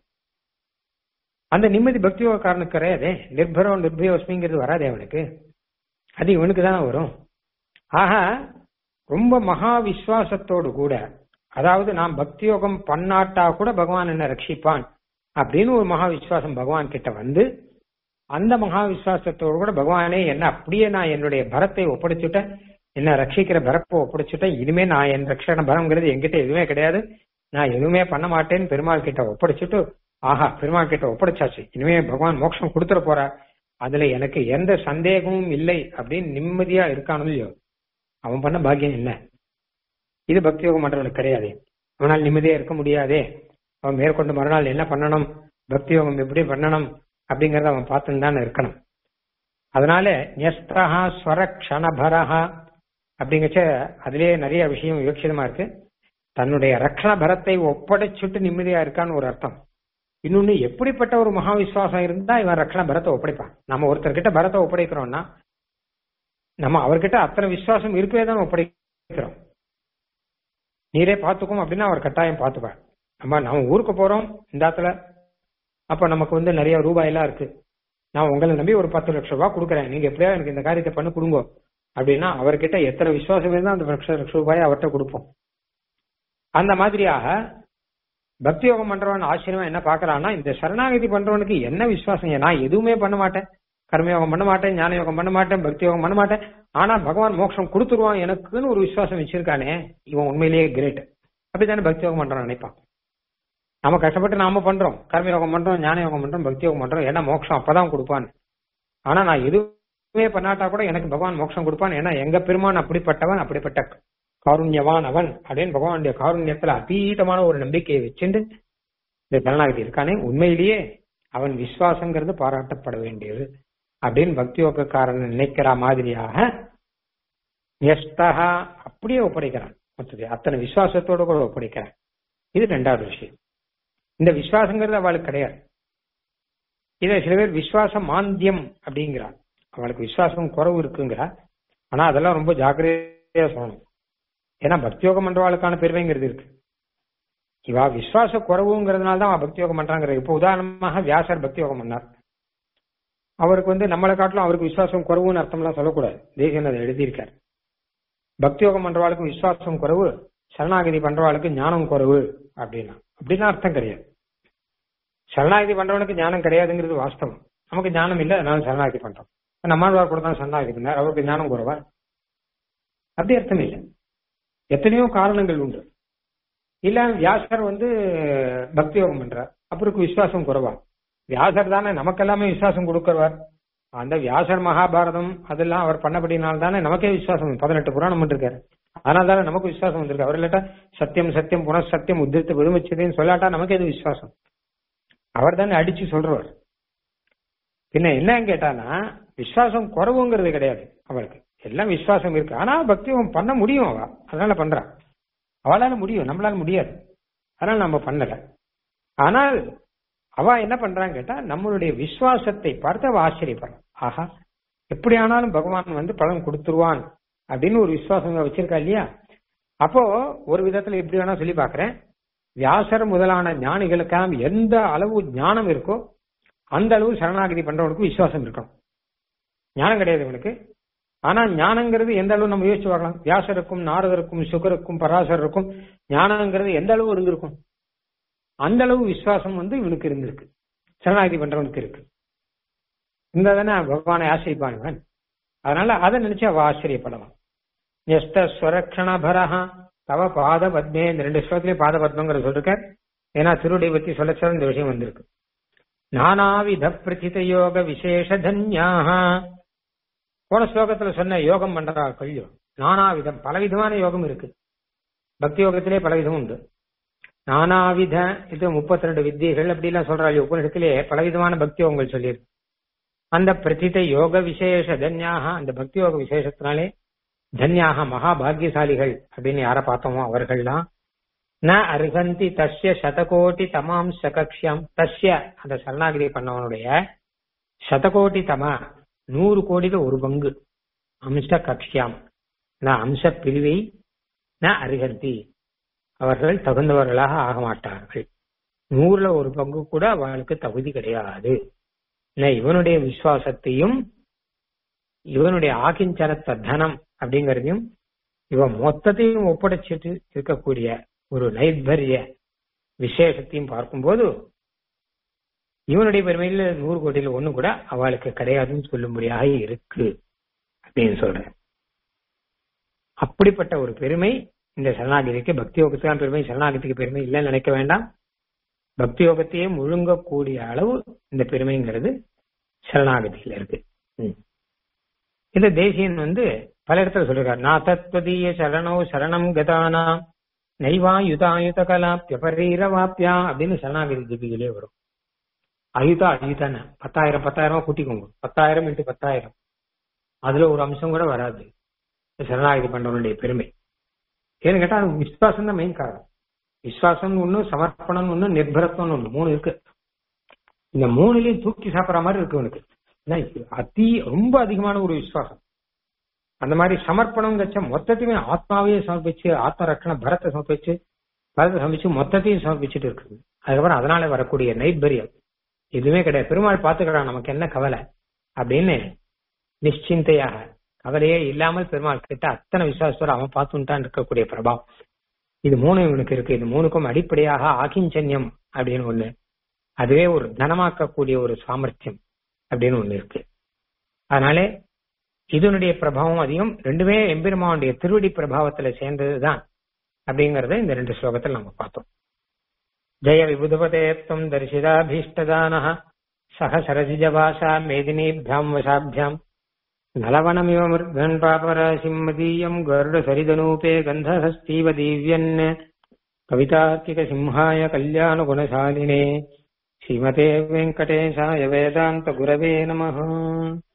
அந்த நிம்மதி பக்தியோகாரனுக்கு கிடையாதே நிர்பரோ நிர்பயோஸ்மிங்கிறது வராதே அவனுக்கு அது இவனுக்கு தானே வரும் ஆக ரொம்ப மகா விசுவாசத்தோடு கூட அதாவது நான் பக்தியோகம் பண்ணாட்டா கூட பகவான் என்ன ரட்சிப்பான் அப்படின்னு ஒரு மகா விசுவாசம் பகவான் கிட்ட வந்து அந்த மகா விசுவாசத்தோடு கூட பகவானே என்ன அப்படியே நான் என்னுடைய பரத்தை ஒப்படைச்சுட்டேன் என்ன ரட்சிக்கிற பரப்பை ஒப்படைச்சுட்டேன் இனிமே நான் என் ரட்சண பரம்ங்கிறது என்கிட்ட எதுவுமே கிடையாது நான் எதுவுமே பண்ண மாட்டேன்னு பெருமாள் கிட்ட ஒப்படைச்சிட்டு ஆஹா பெருமாள் கிட்ட ஒப்படைச்சாச்சு இனிமே பகவான் மோட்சம் கொடுத்துட போறார் அதுல எனக்கு எந்த சந்தேகமும் இல்லை அப்படின்னு நிம்மதியா இருக்கானோ இல்லையோ அவன் பண்ண பாக்கியம் என்ன இது பக்தி யோகம் பண்றவனுக்கு கிடையாது அவனால் நிம்மதியா இருக்க முடியாதே அவன் மேற்கொண்டு மறுநாள் என்ன பண்ணணும் பக்தி யோகம் எப்படி பண்ணணும் அப்படிங்கறத அவன் பார்த்துன்னு தானே இருக்கணும் அதனால ஞஸ்தரா ஸ்வர க்ஷணபரஹா அப்படிங்கச்ச அதுலயே நிறைய விஷயம் யோசிதமா இருக்கு தன்னுடைய ரக்ஷண பரத்தை ஒப்படைச்சுட்டு நிம்மதியா இருக்கான்னு ஒரு அர்த்தம் இன்னொன்னு எப்படிப்பட்ட ஒரு மகா விசுவாசம் இருந்தா இவன் ரக்ஷண பரத்தை ஒப்படைப்பான் நம்ம ஒருத்தர்கிட்ட பரத்தை ஒப்படைக்கிறோம்னா நம்ம அவர்கிட்ட அத்தனை விசுவாசம் இருக்கவே தான் ஒப்படைக்கிறோம் நீரே பார்த்துக்கும் அப்படின்னா அவர் கட்டாயம் பார்த்துப்பார் நம்ம நம்ம ஊருக்கு போறோம் இந்த இடத்துல அப்ப நமக்கு வந்து நிறைய ரூபாய் எல்லாம் இருக்கு நான் உங்களை நம்பி ஒரு பத்து லட்சம் ரூபாய் கொடுக்குறேன் நீங்க எப்படியா எனக்கு இந்த காரியத்தை பண்ணி கொடுங்க அப்படின்னா அவர்கிட்ட எத்தனை விசுவாசம் இருந்தா அந்த லட்சம் லட்சம் ரூபாயை அவர்கிட்ட கொடுப்போம் அந்த மாதிரியாக பக்தி யோகம் பண்றவன் ஆச்சரியமா என்ன பாக்குறான்னா இந்த சரணாகதி பண்றவனுக்கு என்ன விசுவாசம் நான் எதுவுமே பண்ண மாட்டேன் கர்மயோகம் பண்ண மாட்டேன் ஞான யோகம் பண்ண மாட்டேன் பக்தி யோகம் பண்ண மாட்டேன் ஆனா பகவான் மோட்சம் கொடுத்துருவான் எனக்குன்னு ஒரு விசுவாசம் வச்சிருக்கானே இவன் உண்மையிலேயே கிரேட் அப்படித்தானே பக்தி யோகம் பண்றான் நினைப்பான் நம்ம கஷ்டப்பட்டு நாம பண்றோம் கர்மயோகம் பண்றோம் ஞான யோகம் பண்றோம் பக்தி யோகம் பண்றோம் ஏன்னா மோட்சம் அப்பதான் கொடுப்பான்னு ஆனா நான் எதுவுமே பண்ணாட்டா கூட எனக்கு பகவான் மோட்சம் கொடுப்பான் ஏன்னா எங்க பெருமான் அப்படிப்பட்டவன் அப்படிப்பட்ட காருண்யவான் அவன் அப்படின்னு பகவானுடைய காருண்யத்துல அதீதமான ஒரு நம்பிக்கையை வச்சுண்டு இந்த சரணாகதி இருக்கானே உண்மையிலேயே அவன் விசுவாசங்கிறது பாராட்டப்பட வேண்டியது அப்படின்னு பக்தியோகக்காரன் நினைக்கிற மாதிரியாக எஸ்தகா அப்படியே ஒப்படைக்கிறான் மொத்தத்தை அத்தனை விசுவாசத்தோட கூட ஒப்படைக்கிறான் இது ரெண்டாவது விஷயம் இந்த விசுவாசங்கிறது அவளுக்கு கிடையாது இதை சில பேர் விசுவாச மாந்தியம் அப்படிங்கிறான் அவளுக்கு விசுவாசம் குறவு இருக்குங்கிறா ஆனா அதெல்லாம் ரொம்ப ஜாக்கிரதையா சொல்லணும் ஏன்னா பக்தியோகம் பண்றவாளுக்கான பெருமைங்கிறது இருக்கு இவா விசுவாச குறவுங்கிறதுனால தான் பக்தியோகம் பண்றாங்கிற இப்போ உதாரணமாக வியாசர் பக்தியோகம் பண்ணார் அவருக்கு வந்து நம்மளை காட்டிலும் அவருக்கு விசுவாசம் குறவுன்னு அர்த்தம்லாம் சொல்லக்கூடாது தேசியன் அதை எழுதியிருக்கார் பக்தியோகம் பண்றவாளுக்கு விசுவாசம் குறவு சரணாகதி பண்றவாளுக்கு ஞானம் குறவு அப்படின்னா அப்படின்னு அர்த்தம் கிடையாது சரணாகதி பண்றவனுக்கு ஞானம் கிடையாதுங்கிறது வாஸ்தவம் நமக்கு ஞானம் இல்லை அதனால சரணாகதி பண்றோம் நம்மாழ்வார் கூட தான் சரணாகதி பண்ணார் அவருக்கு ஞானம் குறவா அப்படி அர்த்தம் இல்லை எத்தனையோ காரணங்கள் உண்டு இல்ல வியாசர் வந்து பக்தி யோகம் பண்றார் அப்புறம் விசுவாசம் குறைவா வியாசர் தானே நமக்கெல்லாமே விசுவாசம் கொடுக்கிறவர் அந்த வியாசர் மகாபாரதம் அதெல்லாம் அவர் பண்ணபடினால தானே நமக்கே விசுவாசம் பதினெட்டு புராணம் பண்ணிருக்காரு அதனால தானே நமக்கு விசுவாசம் வந்திருக்கு அவர் இல்லாட்டா சத்தியம் சத்தியம் புனசத்தியம் உத்திரித்து விரும்பிச்சதுன்னு சொல்லாட்டா நமக்கு எது விசுவாசம் அவர் தானே அடிச்சு சொல்றவர் பின்ன என்னன்னு கேட்டானா விசுவாசம் குறவுங்கிறது கிடையாது அவளுக்கு எல்லாம் விசுவாசம் இருக்கு ஆனா பக்தியும் பண்ண முடியும் அவ அதனால பண்றா அவளால முடியும் நம்மளால முடியாது அதனால நம்ம பண்ணல ஆனால் அவ என்ன பண்றான்னு கேட்டா நம்மளுடைய விசுவாசத்தை பார்த்து அவ ஆச்சரியப்படுறான் ஆஹா எப்படி ஆனாலும் பகவான் வந்து பலன் கொடுத்துருவான் அப்படின்னு ஒரு விசுவாசம் வச்சிருக்கா இல்லையா அப்போ ஒரு விதத்துல எப்படி வேணா சொல்லி பாக்குறேன் வியாசர் முதலான ஞானிகளுக்கெல்லாம் எந்த அளவு ஞானம் இருக்கோ அந்த அளவு சரணாகதி பண்றவனுக்கு விசுவாசம் இருக்கணும் ஞானம் கிடையாது இவனுக்கு ஆனா ஞானங்கிறது எந்த அளவு நம்ம யோசிச்சு பார்க்கலாம் வியாசருக்கும் நாரதருக்கும் சுகருக்கும் பராசருக்கும் ஞானங்கிறது எந்த அளவு இருந்திருக்கும் அந்த அளவு விசுவாசம் வந்து இவனுக்கு இருந்திருக்கு சரணாகதி பண்றவனுக்கு இருக்கு இந்த தானே பகவானை ஆசிரிப்பான் இவன் அதனால அதை நினைச்சு அவ ஆச்சரியப்படலாம் ஞஸ்தஸ்வரக்ஷணபரஹ தவ பாத பத்மே இந்த ரெண்டு ஸ்லோகத்திலேயே பாத பத்மங்கிற சொல்லிருக்கார் ஏன்னா திருடைய பத்தி சொல்லச்ச இந்த விஷயம் வந்திருக்கு நானாவித பிரதித யோக விசேஷ தன்யாக போன ஸ்லோகத்துல சொன்ன யோகம் பண்றார்கள் நானாவிதம் பலவிதமான யோகம் இருக்கு பக்தி யோகத்திலே பலவிதம் உண்டு நானாவித இது முப்பத்தி ரெண்டு வித்தியைகள் அப்படி எல்லாம் சொல்றாள் உபநிஷத்திலே பலவிதமான பக்தி யோகங்கள் சொல்லியிருக்கு அந்த பிரதித யோக விசேஷ தன்யாக அந்த பக்தி யோக விசேஷத்தினாலே தன்யாக மகாபாகியசாலிகள் அப்படின்னு யார பார்த்தோமோ அவர்கள்லாம் ந அருகந்தி தஸ்ய சதகோட்டி தமாம் சகக்ஷியம் தஸ்ய அந்த சரணாகிரி பண்ணவனுடைய சதகோட்டி தம நூறு கோடியில ஒரு பங்கு அம்ச கக்ஷியாம் ந அம்ச பிரிவை ந அருகந்தி அவர்கள் தகுந்தவர்களாக ஆக மாட்டார்கள் நூறுல ஒரு பங்கு கூட அவளுக்கு தகுதி கிடையாது இவனுடைய விசுவாசத்தையும் இவனுடைய ஆகிஞ்சனத்த தனம் அப்படிங்கறதையும் இவன் மொத்தத்தையும் ஒப்படைச்சிட்டு இருக்கக்கூடிய ஒரு நைர்பரிய விசேஷத்தையும் பார்க்கும்போது இவனுடைய பெருமையில நூறு கோடியில ஒண்ணு கூட அவளுக்கு கிடையாதுன்னு சொல்லும்படியாக இருக்கு அப்படின்னு சொல்றேன் அப்படிப்பட்ட ஒரு பெருமை இந்த சரணாகிதிக்கு பக்தி யோகத்துக்கான பெருமை சரணாகிதிக்கு பெருமை இல்லைன்னு நினைக்க வேண்டாம் பக்தி யோகத்தையே முழுங்கக்கூடிய அளவு இந்த பெருமைங்கிறது சரணாகதியில இருக்கு இந்த தேசியன் வந்து பல இடத்துல சொல்லிருக்காரு நான் தத்வதீய சரணோ சரணம் கதானா நைவா யுதாயுத கலாப்பியபரீரவாப்பியா அப்படின்னு சரணாகதி திபிகளே வரும் அயுதா அயுதான பத்தாயிரம் பத்தாயிரமா கூட்டிக்கோங்க பத்தாயிரம் இன்ட்டு பத்தாயிரம் அதுல ஒரு அம்சம் கூட வராது சரணாகதி பண்றவனுடைய பெருமை ஏன்னு கேட்டா அது விஸ்வாசம் தான் மெயின் காரணம் விஸ்வாசம் ஒண்ணு சமர்ப்பணம் ஒண்ணு நிர்பரத்துவம் ஒண்ணு மூணு இருக்கு இந்த மூணுலயும் தூக்கி சாப்பிடற மாதிரி இருக்கு உனக்கு அதி ரொம்ப அதிகமான ஒரு விசுவாசம் அந்த மாதிரி சமர்ப்பணம் வச்ச மொத்தத்தையுமே ஆத்மாவையே சமர்ப்பிச்சு ஆத்ம ரட்சண பரத்தை சமர்ப்பிச்சு பரத்தை சமர்ப்பிச்சு மொத்தத்தையும் சமர்ப்பிச்சுட்டு இருக்குது அதுக்கப்புறம் அதனால வரக்கூடிய நைபரியம் எதுவுமே கிடையாது பெருமாள் பாத்துக்கிறான் நமக்கு என்ன கவலை அப்படின்னு நிশ্চিந்தையாக கவலையே இல்லாமல் பெருமாள் கிட்ட அத்தனை விசுவாசத்தோட அவன் பார்த்துட்டான் இருக்கக்கூடிய பிரபாவம் இது மூணு இவனுக்கு இருக்கு இது மூணுக்கும் அடிப்படையாக ஆகிஞ்சன்யம் அப்படின்னு ஒண்ணு அதுவே ஒரு தனமாக்கக்கூடிய ஒரு சாமர்த்தியம் அப்படின்னு ஒண்ணு இருக்கு அதனாலே இதனுடைய பிரபாவம் அதிகம் ரெண்டுமே எம்பெருமானுடைய திருவடி பிரபாவத்துல சேர்ந்ததுதான் அப்படிங்கறத இந்த ரெண்டு ஸ்லோகத்தில் நம்ம பார்த்தோம் ஜெய விபுதபதேத்வம் தரிசிதாபீஷ்டதான சக சரசிஜபாஷா மேதினீபியாம் வசாபியாம் நலவனமிவ மிருகன் பாபராசிம் மதீயம் கருட சரிதனூபே கந்தஹஸ்தீவ தீவ்யன் கவிதார்க்கிக சிம்ஹாய கல்யாண குணசாலினே ஸ்ரீமதே வெங்கடேசாய வேதாந்த குரவே நமः